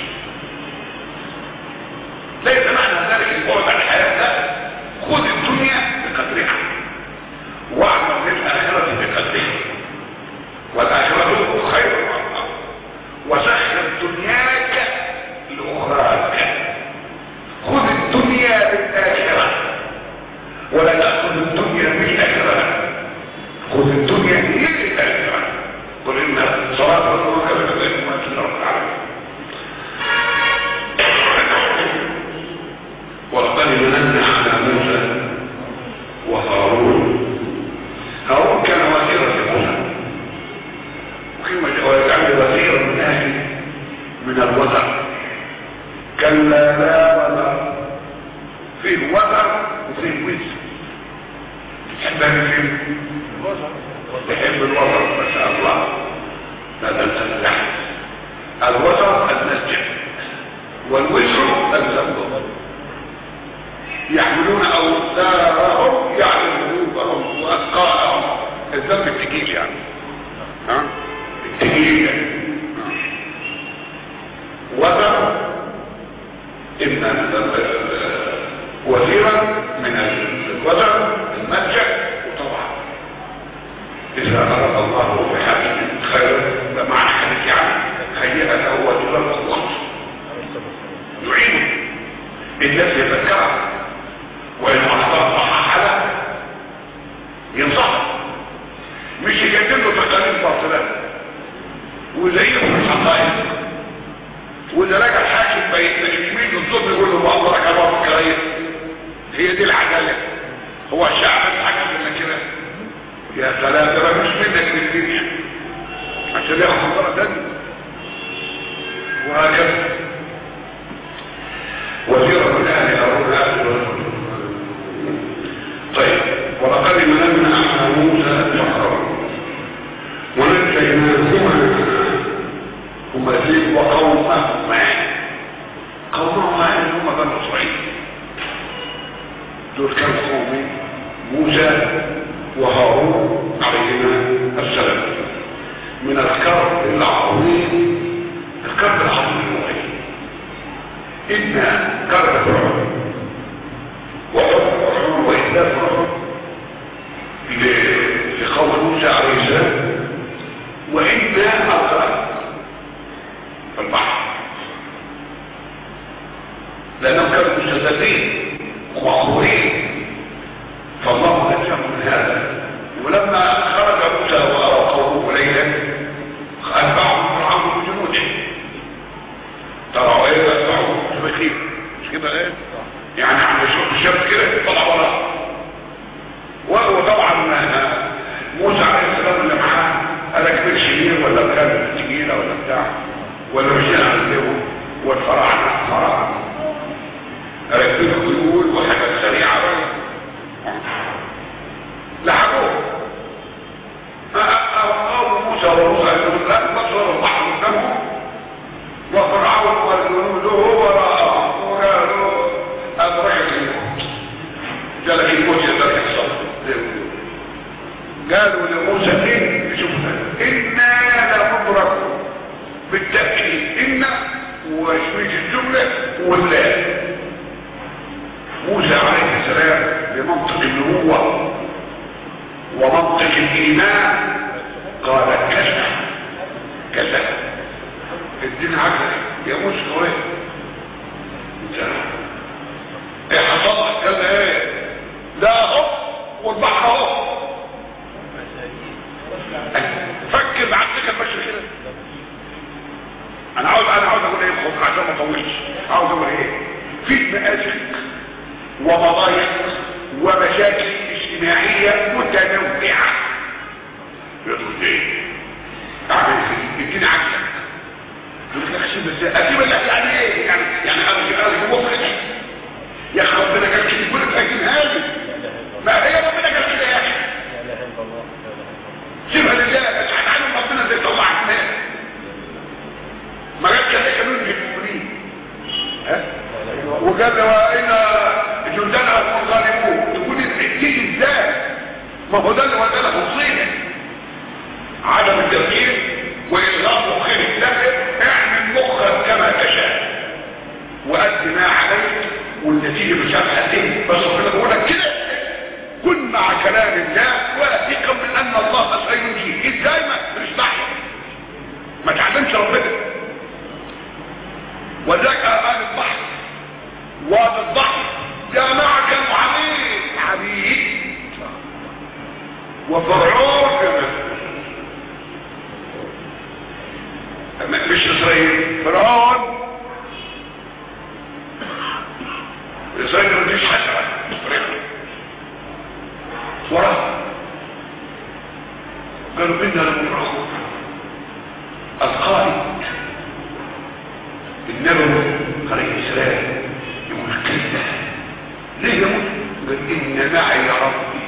ليس معنى ذلك البعد عن الحياة ده خذ الدنيا بقدرها واعمل للآخرة بقدرها والآخرة خير وأفضل وسخر دنياك لأخراك خذ الدنيا بالآخرة ولا تأخذ الدنيا بالآخرة خذ الدنيا بالآخرة قل إن صلاة الله كذلك ما تشرف العالمين ولقد مننا على موسى وهارون هارون كان وزيرا لموسى وكما ويجعل وزيرا من اهل من الوزر كلا لا وزر فيه وزر وفيه وزر تحب فيه تحب الوزر ما شاء الله لا تنسى اللحم الوزر المسجد والوزر الزنبور يحملون اوزارهم يعني ذنوبهم واثقالهم الذنب التقيل يعني ها التقيل يعني وزر ان وزيرا من الوزر الملجا وطبعا اذا اراد الله بحاجه خير فمعنى حديث يعني هيئ له وزيرا الله يعينه الناس يذكرها وإن أخطأ صحح له ينصح مش يقدم له تقاليد باطلة وزيه في الحقائق وإذا رجع الحاكم بين اليمين والظلم يقول له الله لك الله الكريم هي دي العدالة هو الشعب اتحكم لنا كده يا سلام ده مش منك للدنيا عشان ياخد مرة تانية وهكذا وزير من اهل هارون اهل طيب ولقد مننا على موسى وهارون ونجيناهما هما الاثنين وقومهما قومهما اللي هم بنو اسرائيل دول كانوا قومين موسى وهارون عليهما السلام من الكرب العظيم الكرب العظيم هو ايه إن كرب فرعون وحب فرعون وإهداف فرعون لقول موسى عليه السلام وإنا أغرق في البحر لأنهم كانوا مستدين ومعقولين فالله نجاهم من هذا ولما خرج موسى وقومه ليلا أتبعهم فرعون بجنوده ترى ايه أتبعهم بخير مش كده ايه يعني عند الشمس كده طلع وراه وطبعا موسى عليه السلام اللي معاه قال كبير شمير ولا كان تقيله ولا بتاع ولا مشينا عنده والفرع فرع ركبين خيول وحاجات سريعه لحقوه فأوقعوا موسى وموسى يقول لا بصر البحر قدامهم وفرعون وجنوده وراءهم وقالوا أدركت الموت جالك الموت يدرك الصبر قالوا لموسى فين شوفنا إنا لمدركون وتشويش الجملة والله موسى عليه السلام بمنطق النبوة ومنطق الإيمان قال كذا كذا الدين عجل يا موسى هو ايه انت ايه حصل لك كذا ايه ده اهو والبحر اهو فكر بعقلك المشي كده انا عاوز انا عاوز اقول ايه خد عشان ما اطولش عاوز اقول ايه في مآسك ومضايق ومشاكل اجتماعية متنوعة يقول ايه اعمل ايه اديني عكسك يقول لك سيب ازاي اسيب لك يعني ايه يعني يعني ارجع ارجع مخرج يا اخي ربنا قال كده يقول لك اجيبها لي ما هي ربنا قال كده يا اخي سيبها لله اشحن عنهم ربنا زي طلع الناس ما قالش كده كانوا المؤمنين ها وقال وإن جندنا هم غالبون تقول التكتيك ازاي ما هو ده اللي ودانا مصيبه عدم التفكير وإلغاء مخير الدفع اعمل مخك كما تشاء وأدي ما عليك والنتيجة مش هتحدد بس ربنا بقول لك كده كن مع كلام الله واثقا من ان الله سينجيك ازاي ما مش بحث ما تعلمش ربنا وذاك امان البحر واد البحر جماعة كانوا عبيد عبيد وفرعون كمان مش اسرائيل فرعون اسرائيل ما تجيش حسرة وراه قالوا إنا لمبرخون القائد النبوي عليه السلام يقول كلا ليه يقول قال إن معي يا ربي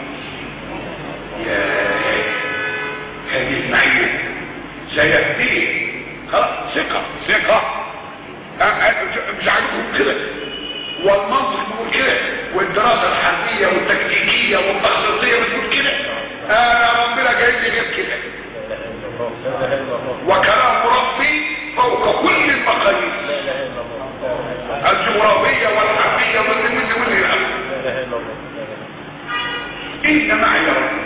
يا هذه المعية سيهديه خلاص ثقة ثقة مش عاجبكم كده والمنطق بيقول كده والدراسة الحربية والتكتيكية والتخطيطية بتقول كده انا ربنا جاي لي غير كده وكلام ربي فوق كل المقاييس الجغرافية والحربية واللي واللي واللي إن معي يا رب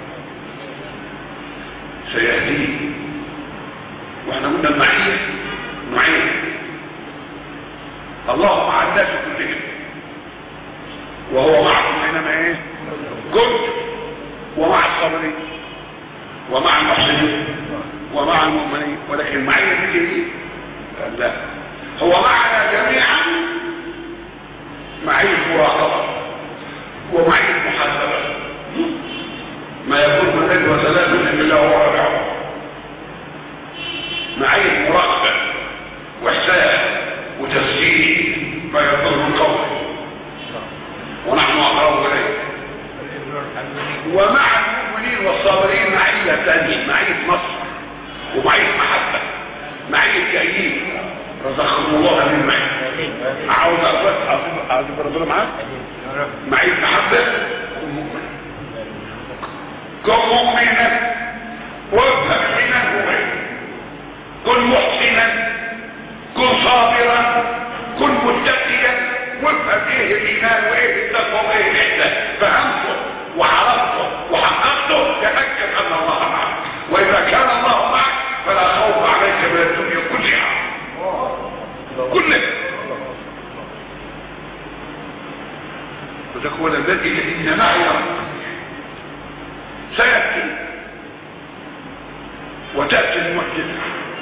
سيهديه واحنا قلنا المعية نوعين الله مع الناس كلهم وهو معكم حينما ايه كنت ومع الصابرين ومع المحسنين ومع المؤمنين ولكن معية دي ايه لا هو معنا جميعا معية مراقبة ومعية محاسبة ما يكون من اجل وثلاثة الا هو رابعه معية مراقبة واحسان وتسجيل ما يضل من قوله ونحن اقرب اليه ومع المؤمنين والصابرين معية ثانية معية مصر ومعية محبة معية تأييد رزقكم الله من معية عاوز أقول عاوز ربنا معاك معية محبة كن مؤمن كن مؤمنا وافهم حينا مؤمن كن محسنا كن صابرا كن متقيا وافهم ايه الايمان وايه التقوى وايه الاحسان فهمته وعرفته وحققته تاكد ان الله معك واذا كان الله معك فلا خوف عليك من الدنيا كلها كلها وتقول الذي ان معي رب سياتي وتاتي المعجزه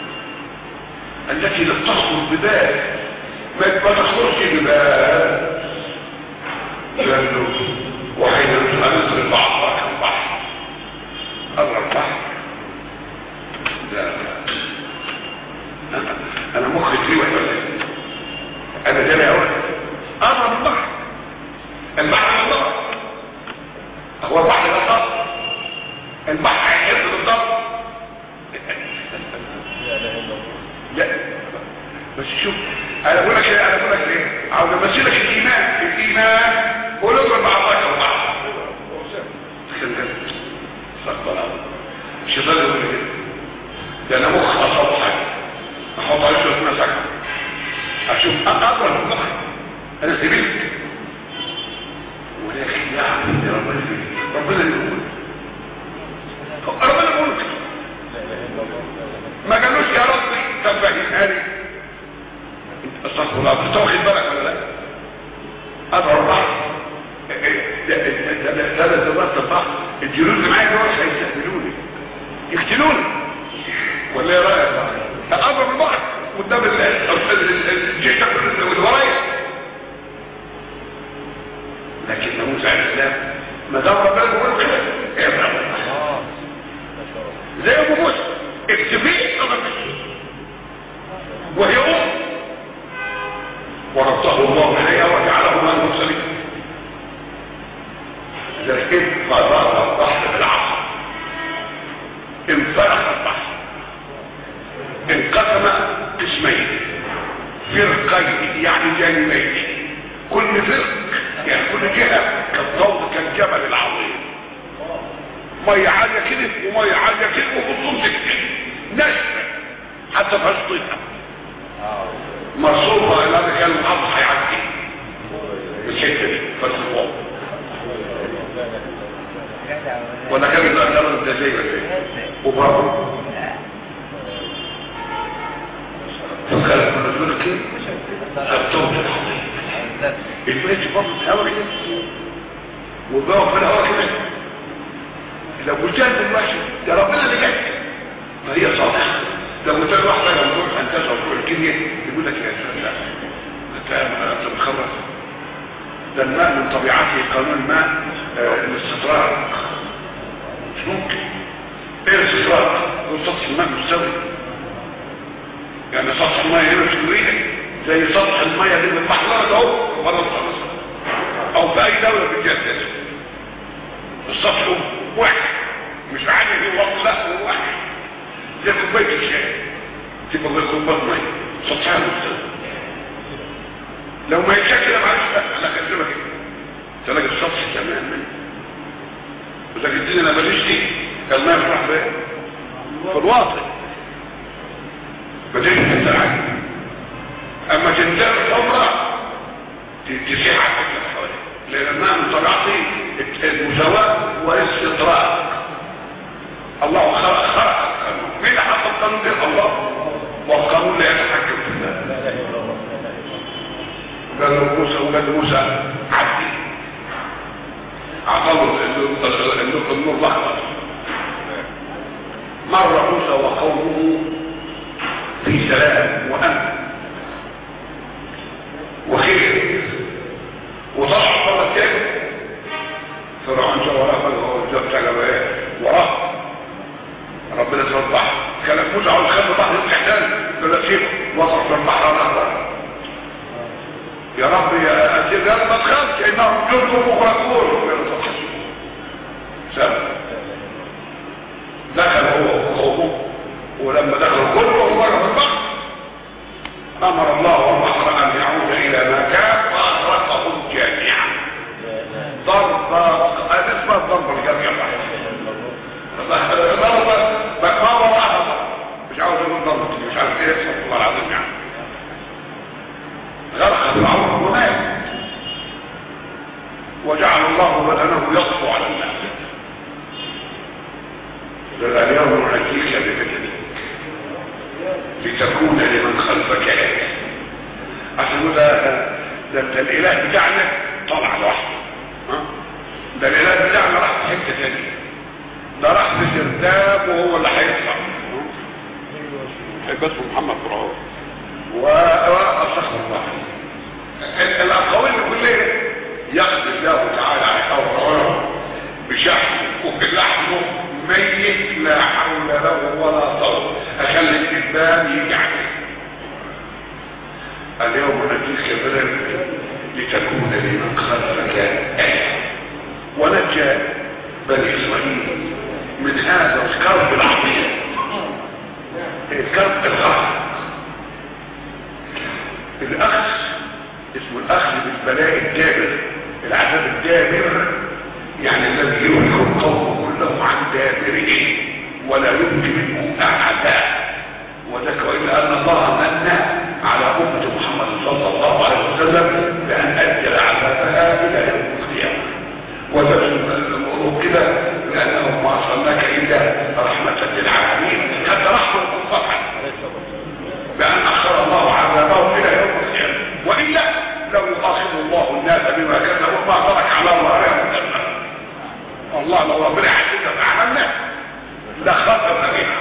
التي لم تخطر ببال ما تخطرش ببال لانه وحين تنزل البحر البحر أمر البحر لا أنا مخي فيه ولا أنا جالي أول أمر البحر البحر بالضبط هو البحر بالضبط البحر هيحب بالضبط لا بس شوف انا بقول لك انا بقول لك ايه عاوز امثلك الايمان الايمان قلوب مع الله كالبحر استغفر الشيطان يقول كده ده انا مخ اصاب حاجه احط عليه شويه مسكه شوف اقرب البحر انا سبيلك ولكن يعرف ان ربنا سبيلك ربنا اللي يقول ربنا يقول كده ما قالوش يا ربي طب فهمها لي استغفر الله انت واخد بالك ولا لا اضرب البحر ثلاث ضربات البحر الجنود اللي معايا دول هيستقبلوني يقتلوني ولا ايه رايك اضرب البحر قدام الجيش اللي ورايا لكن موسى عليه السلام ما دام ربنا بيقول كده اضرب البحر زي ابو موسى اكتفي وهي ام وربطه الله اليها وجعله من المرسلين لكن فضاء البحر بالعصر انفرق البحر انقسم قسمين فرقين يعني جانبين كل فرق يعني كل جهة كالضوء كالجبل العظيم مية عالية كده ومية عالية كده وخصوص كده نشفة حتى فشطتها مرصوبة الى هذا كان المحافظ هيعدي بالحتة دي فالسفوق ولا كان الأقدار الدجاجة وبرضه فخلق من الفلك الطوط العظيم الفلك برضه في الهواء كده والباقي في الهواء كده لو قلت لك دلوقتي ده ربنا اللي جاي فهي صالحه لو قلت لك واحده لو نروح هندسه وتروح الكيمياء يقول لك يا سلام انت انت مخرج ده الماء من طبيعته قانون الماء آه الاستطراق مش ممكن ايه الاستطراق هو سطح الماء مستوي يعني سطح الماء هنا في الكوريه زي سطح الماء اللي من البحر ده اهو بره مصر او في اي دوله في الجهه السطح واحد مش عادي في وقت لا هو واحد زي كوبايه الشاي تبقى زي كوبايه ميه سطحها مستوي لو ما يتشكل معلش انا اكلمك تلاقي السطح تماما ولكن الدنيا انا ماليش دي الماء يفرح بيه في الواطن بدين انت عادي اما تنتهي الثوره تسيح على فكره حوالي لان الماء من طبيعته المساواه والاستطراق الله خلق خلق القانون مين اللي حط القانون ده الله والقانون لا يتحكم في الله قال له موسى وقال له موسى عدي عطاه النور الاحمر مر موسى وقومه في سلام وامن وخير وطلع مرة تاني فرعون جاء وراه جاب تجربة ايه وراه ربنا سبحانه البحر كان موسى عاوز خد البحر يفتح يقول لك سيبه وصل في البحر الاخضر يا رب يا أسير يا رب ما تخافش إنهم جندهم مغرقون يا رب سبب دخل هو وقومه ولما دخل كله مرة في البحر أمر الله البحر أن يعود إلى ما كان فأغرقهم جميعا ضربة اسمها الضربة الجميع ضربة ما وراها مش عاوز اقول ضربة مش عارف ايه يحصل الله العظيم يعني غرق فرعون ومات وجعل الله بدنه يطفو على الناس اليوم نحكيك ببدنك لتكون لمن خلفك آية عشان ده ده, ده الاله بتاعنا طلع لوحده ده الاله بتاعنا راح في حته ثانيه ده راح في سرداب وهو اللي هيطلع بس محمد فرعون واستغفر الله الاقاويل كلها يقضي الله تعالى على فرعون بشحمه وبلحمه ميت لا حول له ولا طول اخلي الكذاب يجي عليه اليوم نجيك برد لتكون لمن خلفك آية ونجى بني إسرائيل من هذا الكرب العظيم الكرب الغرب الأخذ اسمه الأخذ بالبلاء الدابر العذاب الدابر يعني الذي يهلك القوم كلهم عن دابره ولا يبقي منه أحدا وذلك وإلا أن الله من على أمة محمد صلى العالمين هذا رحمة منقطعة بأن أخر الله عذابهم إلى يوم القيامة وإلا لو يؤاخذ الله الناس بما كسبوا ما ترك على ظهرهم ذنبا والله لو ربنا يحسدنا فعملنا لخسر بها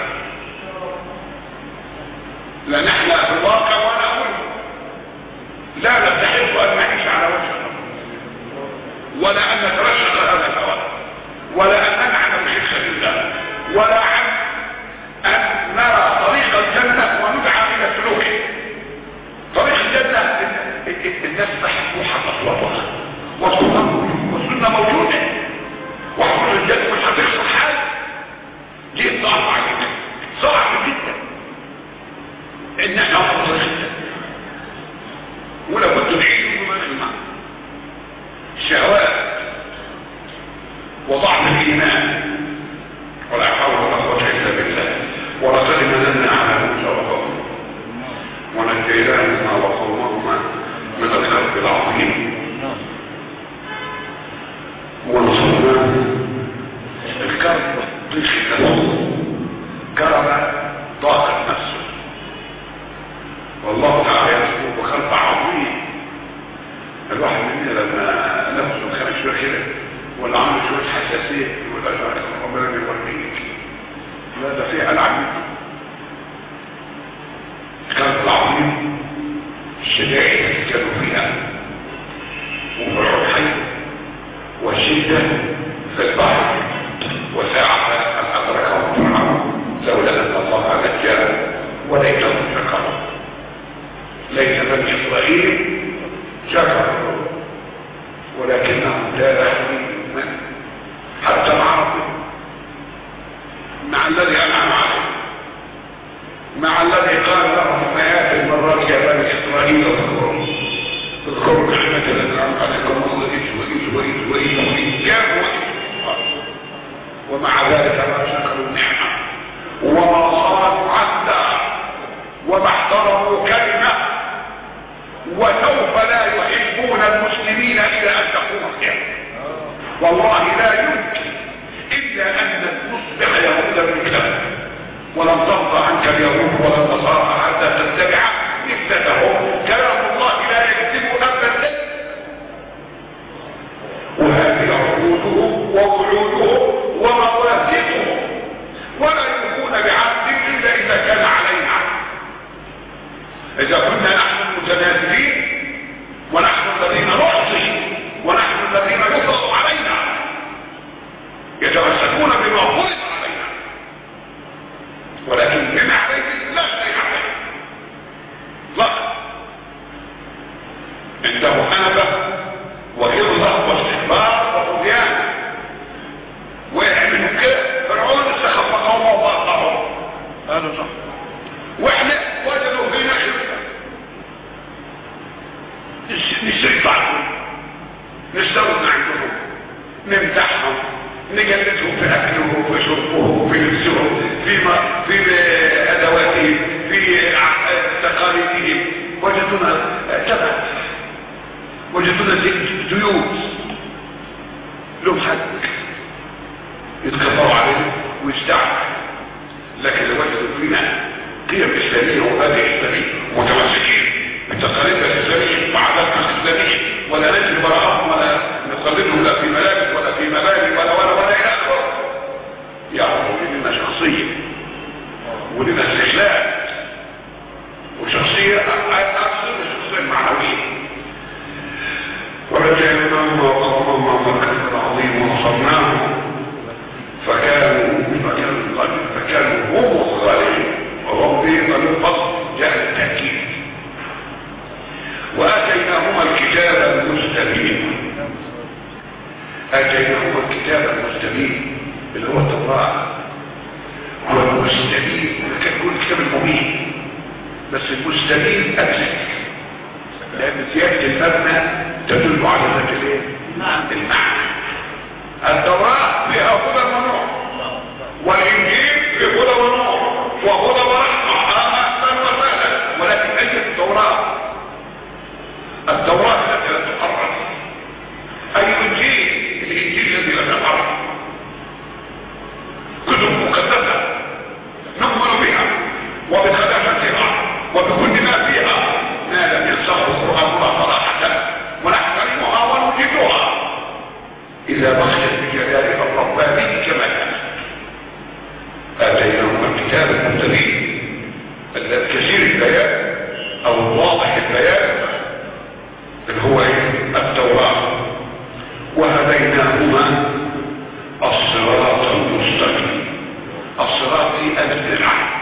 لا نحن في الواقع ولا أقول لا نستحق أن نعيش على وجه الأرض ولا أن نترشق هذا الهواء ولا أن ننعم بخشة الله ولا عن أن نرى طريق الجنة وندعى إلى سلوكه طريق الجنة الناس تحت حق أصواتها والسنة موجودة وحضور الجنة مش هتخسر حاجة دي صعبة جدا صعب جدا ان احنا نفضل جدا ولو كنت نعيش بما الشهوات وضعف الايمان ولا حول ولا قوه الا بالله ولقد مننا على موسى وقومه ونجيناهما وقومهما من الكرب العظيم ونصرناه الكرب ضيق نفسه كرب ضاقت نفسه والله تعالى يذكر بخلق عظيم الواحد مننا لما نفسه خارج شويه كده ولا عنده شويه حساسيه يقول لا ربنا بيوريك لا ده فيه العب منه الكلب العظيم الشدائد اللي كانوا فيها وفرع الحي والشده في البحر وساعة أن أدركه فرعون لولا أن الله نجاه وليته شكره ليس بني إسرائيل شكر ولكنهم لا يحمل حتى مع ربهم مع الذي أنعم عليه مع الذي قال لهم مئات المرات يا بني إسرائيل اذكروا اذكروا نعمة التي أنعمت عليكم وإذ وإذ وإذ وإذ وإذ جابوا وإذ ومع ذلك ما شكروا النعمة وما صاروا عدا وما احترموا كلمة وسوف لا يحبون المسلمين إلى أن تقوم القيامة والله لا يمكن إلا أن تصبح يهودا بالكلام ولم ترضى عنك اليهود ولا النصارى حتى تتبع مثلهم كلام الله لا يكذب أبدا وهذه عهوده ووعوده ومواثقه ولا يكون بعهد إلا إذا كان عليه عهد إذا كنا نحن المتنازلين ونحن الذين نعصي ونحن الذين يفرض علينا يتمسكون بما فرض علينا ولكن بما عليه لا شيء عليه لا عنده أنبة وغلظة واستكبار وطغيان ويعملوا كده فرعون استخف قومه وباطلهم هذا صح واحنا وجدوا فينا خفة نشرك بعضهم نستورد عندهم نمدحهم نجلدهم في اكلهم وفي شربهم وفي لبسهم في في ادواتهم في تقاليدهم وجدونا تبع وجدونا ديوت لهم حق يتكبروا عليهم ويستعمل لكن لو وجدوا فينا قيم اسلاميه ومبادئ اسلاميه متمسكين بالتقاليد الاسلاميه وعاداتنا الاسلاميه ولا نجري براءهم ولا نقلدهم لا في ملابس ولا في مباني ولا ولا ولا الى اخره يعرفوا لنا شخصيه ولنا استخلاف وشخصيه اكثر من شخصيه معنويه ورجعنا وقومهم مركز العظيم ونصرناهم فكانوا فكانوا هم الظالمين وربي الفضل جاء التأكيد وآتيناهما الكتاب المستبين آتيناهما الكتاب المستبين اللي هو التوراة والمستبين كان يقول الكتاب المبين بس المستبين أكثر لأن زيادة المبنى تدل على ذات الايه؟ المعنى التوراة فيها هدى ونور والإنجيل فيه هدى ونور وهدى ورحمة أهلا وسهلا ولكن أي التوراة التوراة التي لا تحرف أي إنجيل الإنجيل الذي لا تحرف كتب مقدسة إذا بخشت بجلالك الرباني كما كان آتيناهما الكتاب المستبين الكثير البيان أو الواضح البيان اللي هو ايه التوراة وهديناهما الصراط المستقيم الصراط دي ألف للعهد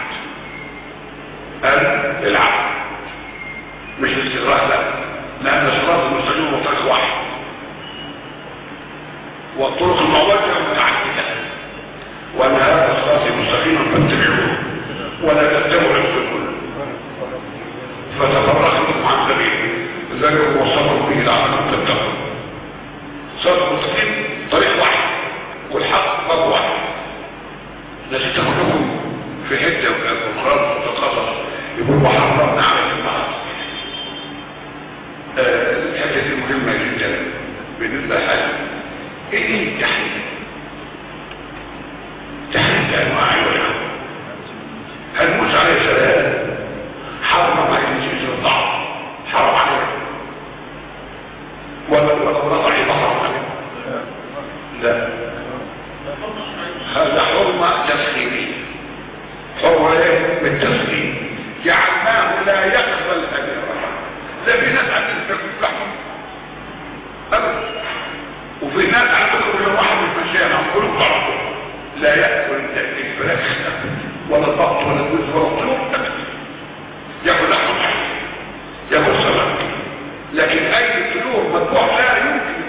ألف للعهد مش الاستغراق لا لأن الصراط المستقيم هو طريق واحد والطرق المعوجة متعددة وأن هذا الصراط مستقيما فاتبعوه ولا تتبعوا السبل فتفرق بكم عن سبيله ذلك وصفه به لعلكم تتقون صراط مستقيم طريق واحد والحق باب واحد نسيت اقول لكم في حته من القران في القصص يقول وحرمنا عليه المعاصي الحته دي مهمه جدا بالنسبه لحاجه ايه التحريم تحريم انواع والحكم هل موسى عليه السلام حرم عليه جنس الضعف حرم عليه ولا وضع بحرم عليه لا هذا حرمة تسخيرية حرمة ايه بالتسخير جعلناه لا يقبل أجرا لا في ناس عندهم تكليف لحم أبدا وفي ناس عندهم يوم واحد من المشيئة عم بعضه لا يأكل التكليف فلا ولا الضغط ولا الوز ولا الطلوب يأكل لحم يأكل سمك لكن أي طلوع مدفوع لا يمكن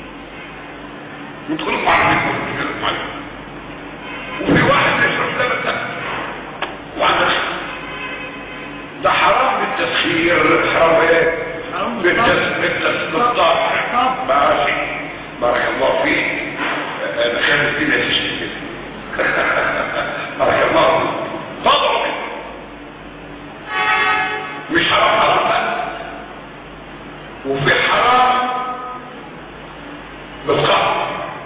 يدخلوا مع الرجل يدخلوا مع الرجل وفي واحد يشرب لبن ده وعندك ده حرام بالتسخير حرام ايه بالتسخير ماشي بارك الله فيك انا خايف الدنيا تشتكي بارك الله فيك طبعا مش حرام حرام بقى وفي حرام بالقهر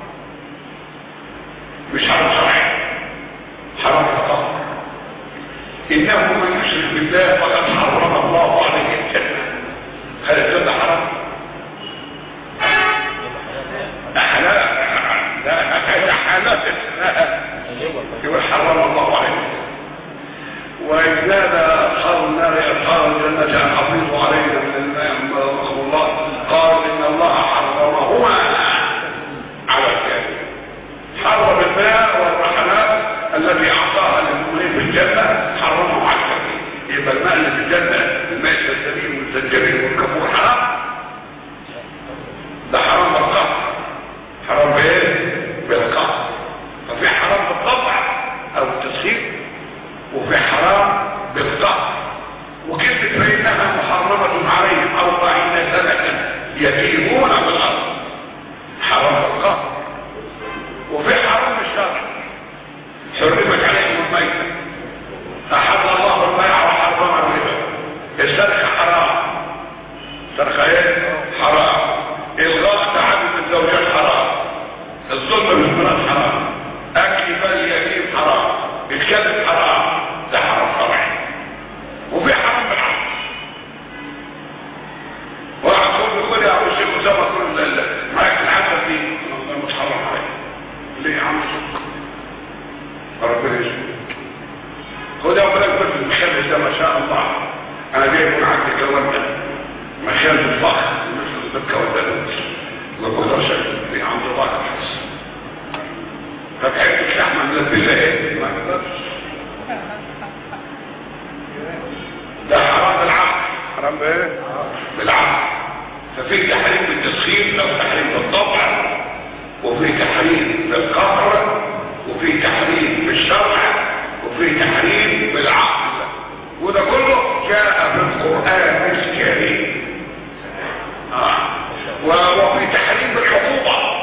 مش حرام شرعي حرام بالقهر انه من يشرك بالله فقد حرم الله عليه الجنه هل الجنه حرام حلال لا هذا حلال يقول حرم الله عليه وإذ نادى أصحاب النار أصحاب الجنة أن أفيضوا علينا من الماء رسول الله قال إن الله حرمهما على الكافرين حرم الماء والرحمات الذي أعطاها للمؤمنين في الجنة حرمه على الكافرين يبقى الماء اللي في الجنة الماء السلسبيل والزنجبيل والكفور حرام ده حرام بالقطع حرام بايه؟ بالقطع ففي حرام بالقطع أو التسخير وفي حرام بالقطع وكلمة فإنها محرمة عليهم أربعين سنة يتيمون في الأرض حرام بالقطع وفي حرام الشرع حرمت عليهم الميتة أحل الله البيع وحرم الربا السرقة حرام السرقة ايه؟ حرام إلغاء تعدد الزوجات حرام الظلم بالمرأة حرام أكل مال اليتيم حرام الكذب حرام ده حرام شرعي وفي حرام بالعقل واحد يقول خد يا ابو الشيخ اسامه كل معاك الحسن دي انا متحرم عليه ليه يا عم شك ربنا يشفيك خد يا ابو بس المخلل ده ما شاء الله انا جايب من عند الكلام ده مخلل الفخر مش الكلام ده ما بقدرش في عند الله الحس فتحب اللحمه من بالله ايه ما تقدرش ده حرام بالعقل حرام بايه بالعقل ففي تحريم بالتسخير او تحريم بالطبع وفي تحريم بالقهر وفي تحريم بالشرع وفي تحريم بالعقل وده كله جاء في القرآن الكريم آه. وفي تحريم بالعقوبة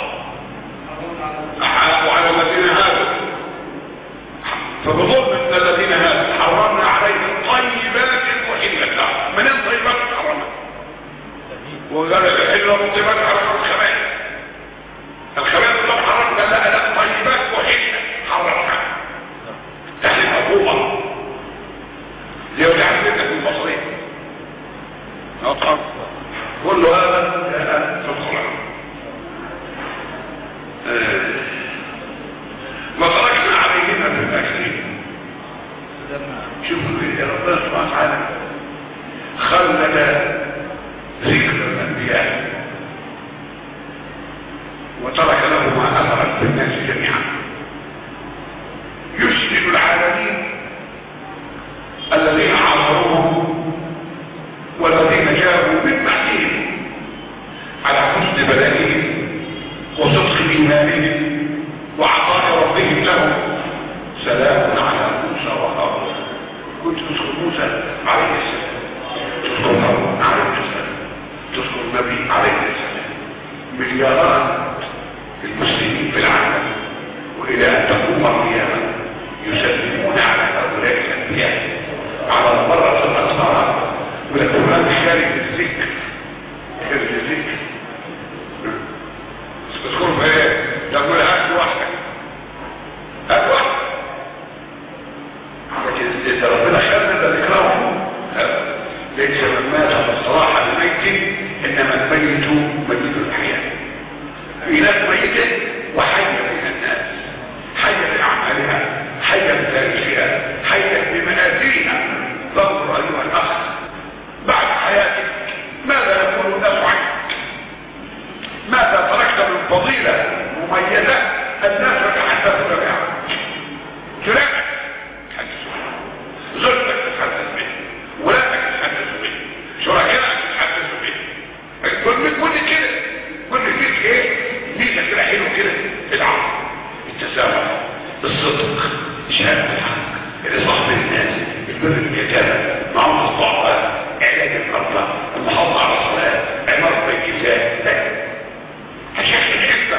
وعلى الذين هادوا فبظلم من الذين هادوا حرمنا عليهم طيبات محلة من الطيبات حرمت وقال الحل والطيبات حرمت الخبائث الخبائث طب حرمنا لا لا طيبات محلة حرمنا تحريم عقوبة زي ما تعرف في البصرين كل هذا في القرآن شوفوا كده ربنا سبحانه وتعالى خلد ذكر الانبياء وترك له ما اثرت في الناس جميعا يسجد العالمين الذين عاصروه والذين جاءوا من بعدهم على حسن بلائهم وصدق ايمانهم وعطاء ربهم لهم سلام على موسى وهارون كنت تذكر موسى عليه السلام تذكر هارون عليه السلام تذكر النبي عليه السلام مليارات المسلمين في العالم والى ان تقوم القيامه يسلمون على هؤلاء الانبياء على المره الاخرى والقران خارج الذكر خارج الذكر تذكر في ايه تقول هات وحدك هات وحدك إذا ربنا خلد ذكرهم ليس من مات فالصراحة الميت إنما الميت ميت الحياة في ناس ميتة وحية من الناس حية بأعمالها حية بتاريخها حية بمآثيرها فانظر أيها الأخ بعد حياتك ماذا يقول الناس عنك ماذا تركت من فضيلة مميزة الناس يتحدثون بها تركت زوجتك تتحدث به ولادك تتحدث به شركائك تتحدث به كل كل كده كل فيك ايه ميزه كده حلو كده العقل التسامح الصدق شهاده الحق الاصلاح بين الناس البر باليتامى معهم الضعفاء علاج المرضى المحافظه على الصلاه عماره بيت الله هشكل العزه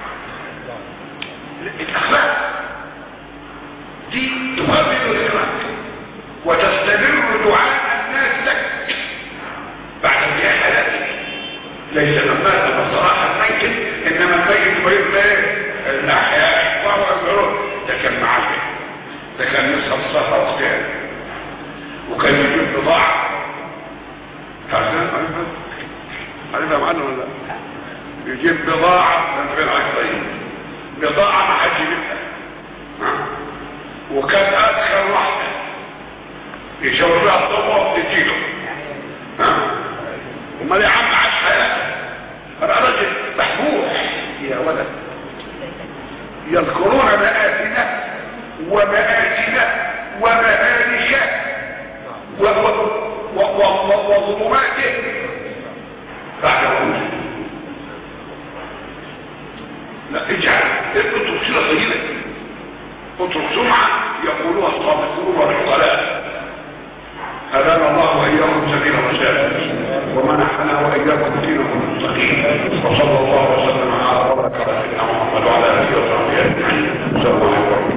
الاخلاق دي تقابل ذكرك وتستمر دعاء الناس لك بعد انتهاء حياتك ليس من مات بصراحة الميت انما الميت بيبقى ايه الاحياء وهو يقولون ده كان معلم ده كان يسهر الصفا وقتها وكان يجيب بضاعة عارفين عارفين عارفين يا معلم ولا لا يجيب بضاعة من غير عقلين بضاعة ما حد يجيبها وكان ادخل واحدة يشاور لها الضوء وتجيله ها امال يا عم عاش حياته انا راجل محبوس يا ولد يذكرون مآتنا ومآتنا ومآلك وظلماته بعد موته لا اجعل اترك سيرة طيبة اترك سمعة يقولوها الصادقون والعقلاء هدانا الله واياكم سبيل الرشاد ومنحنا واياكم دينه المستقيم وصلى الله وسلم على بارك على سيدنا محمد وعلى اله وصحبه اجمعين السلام عليكم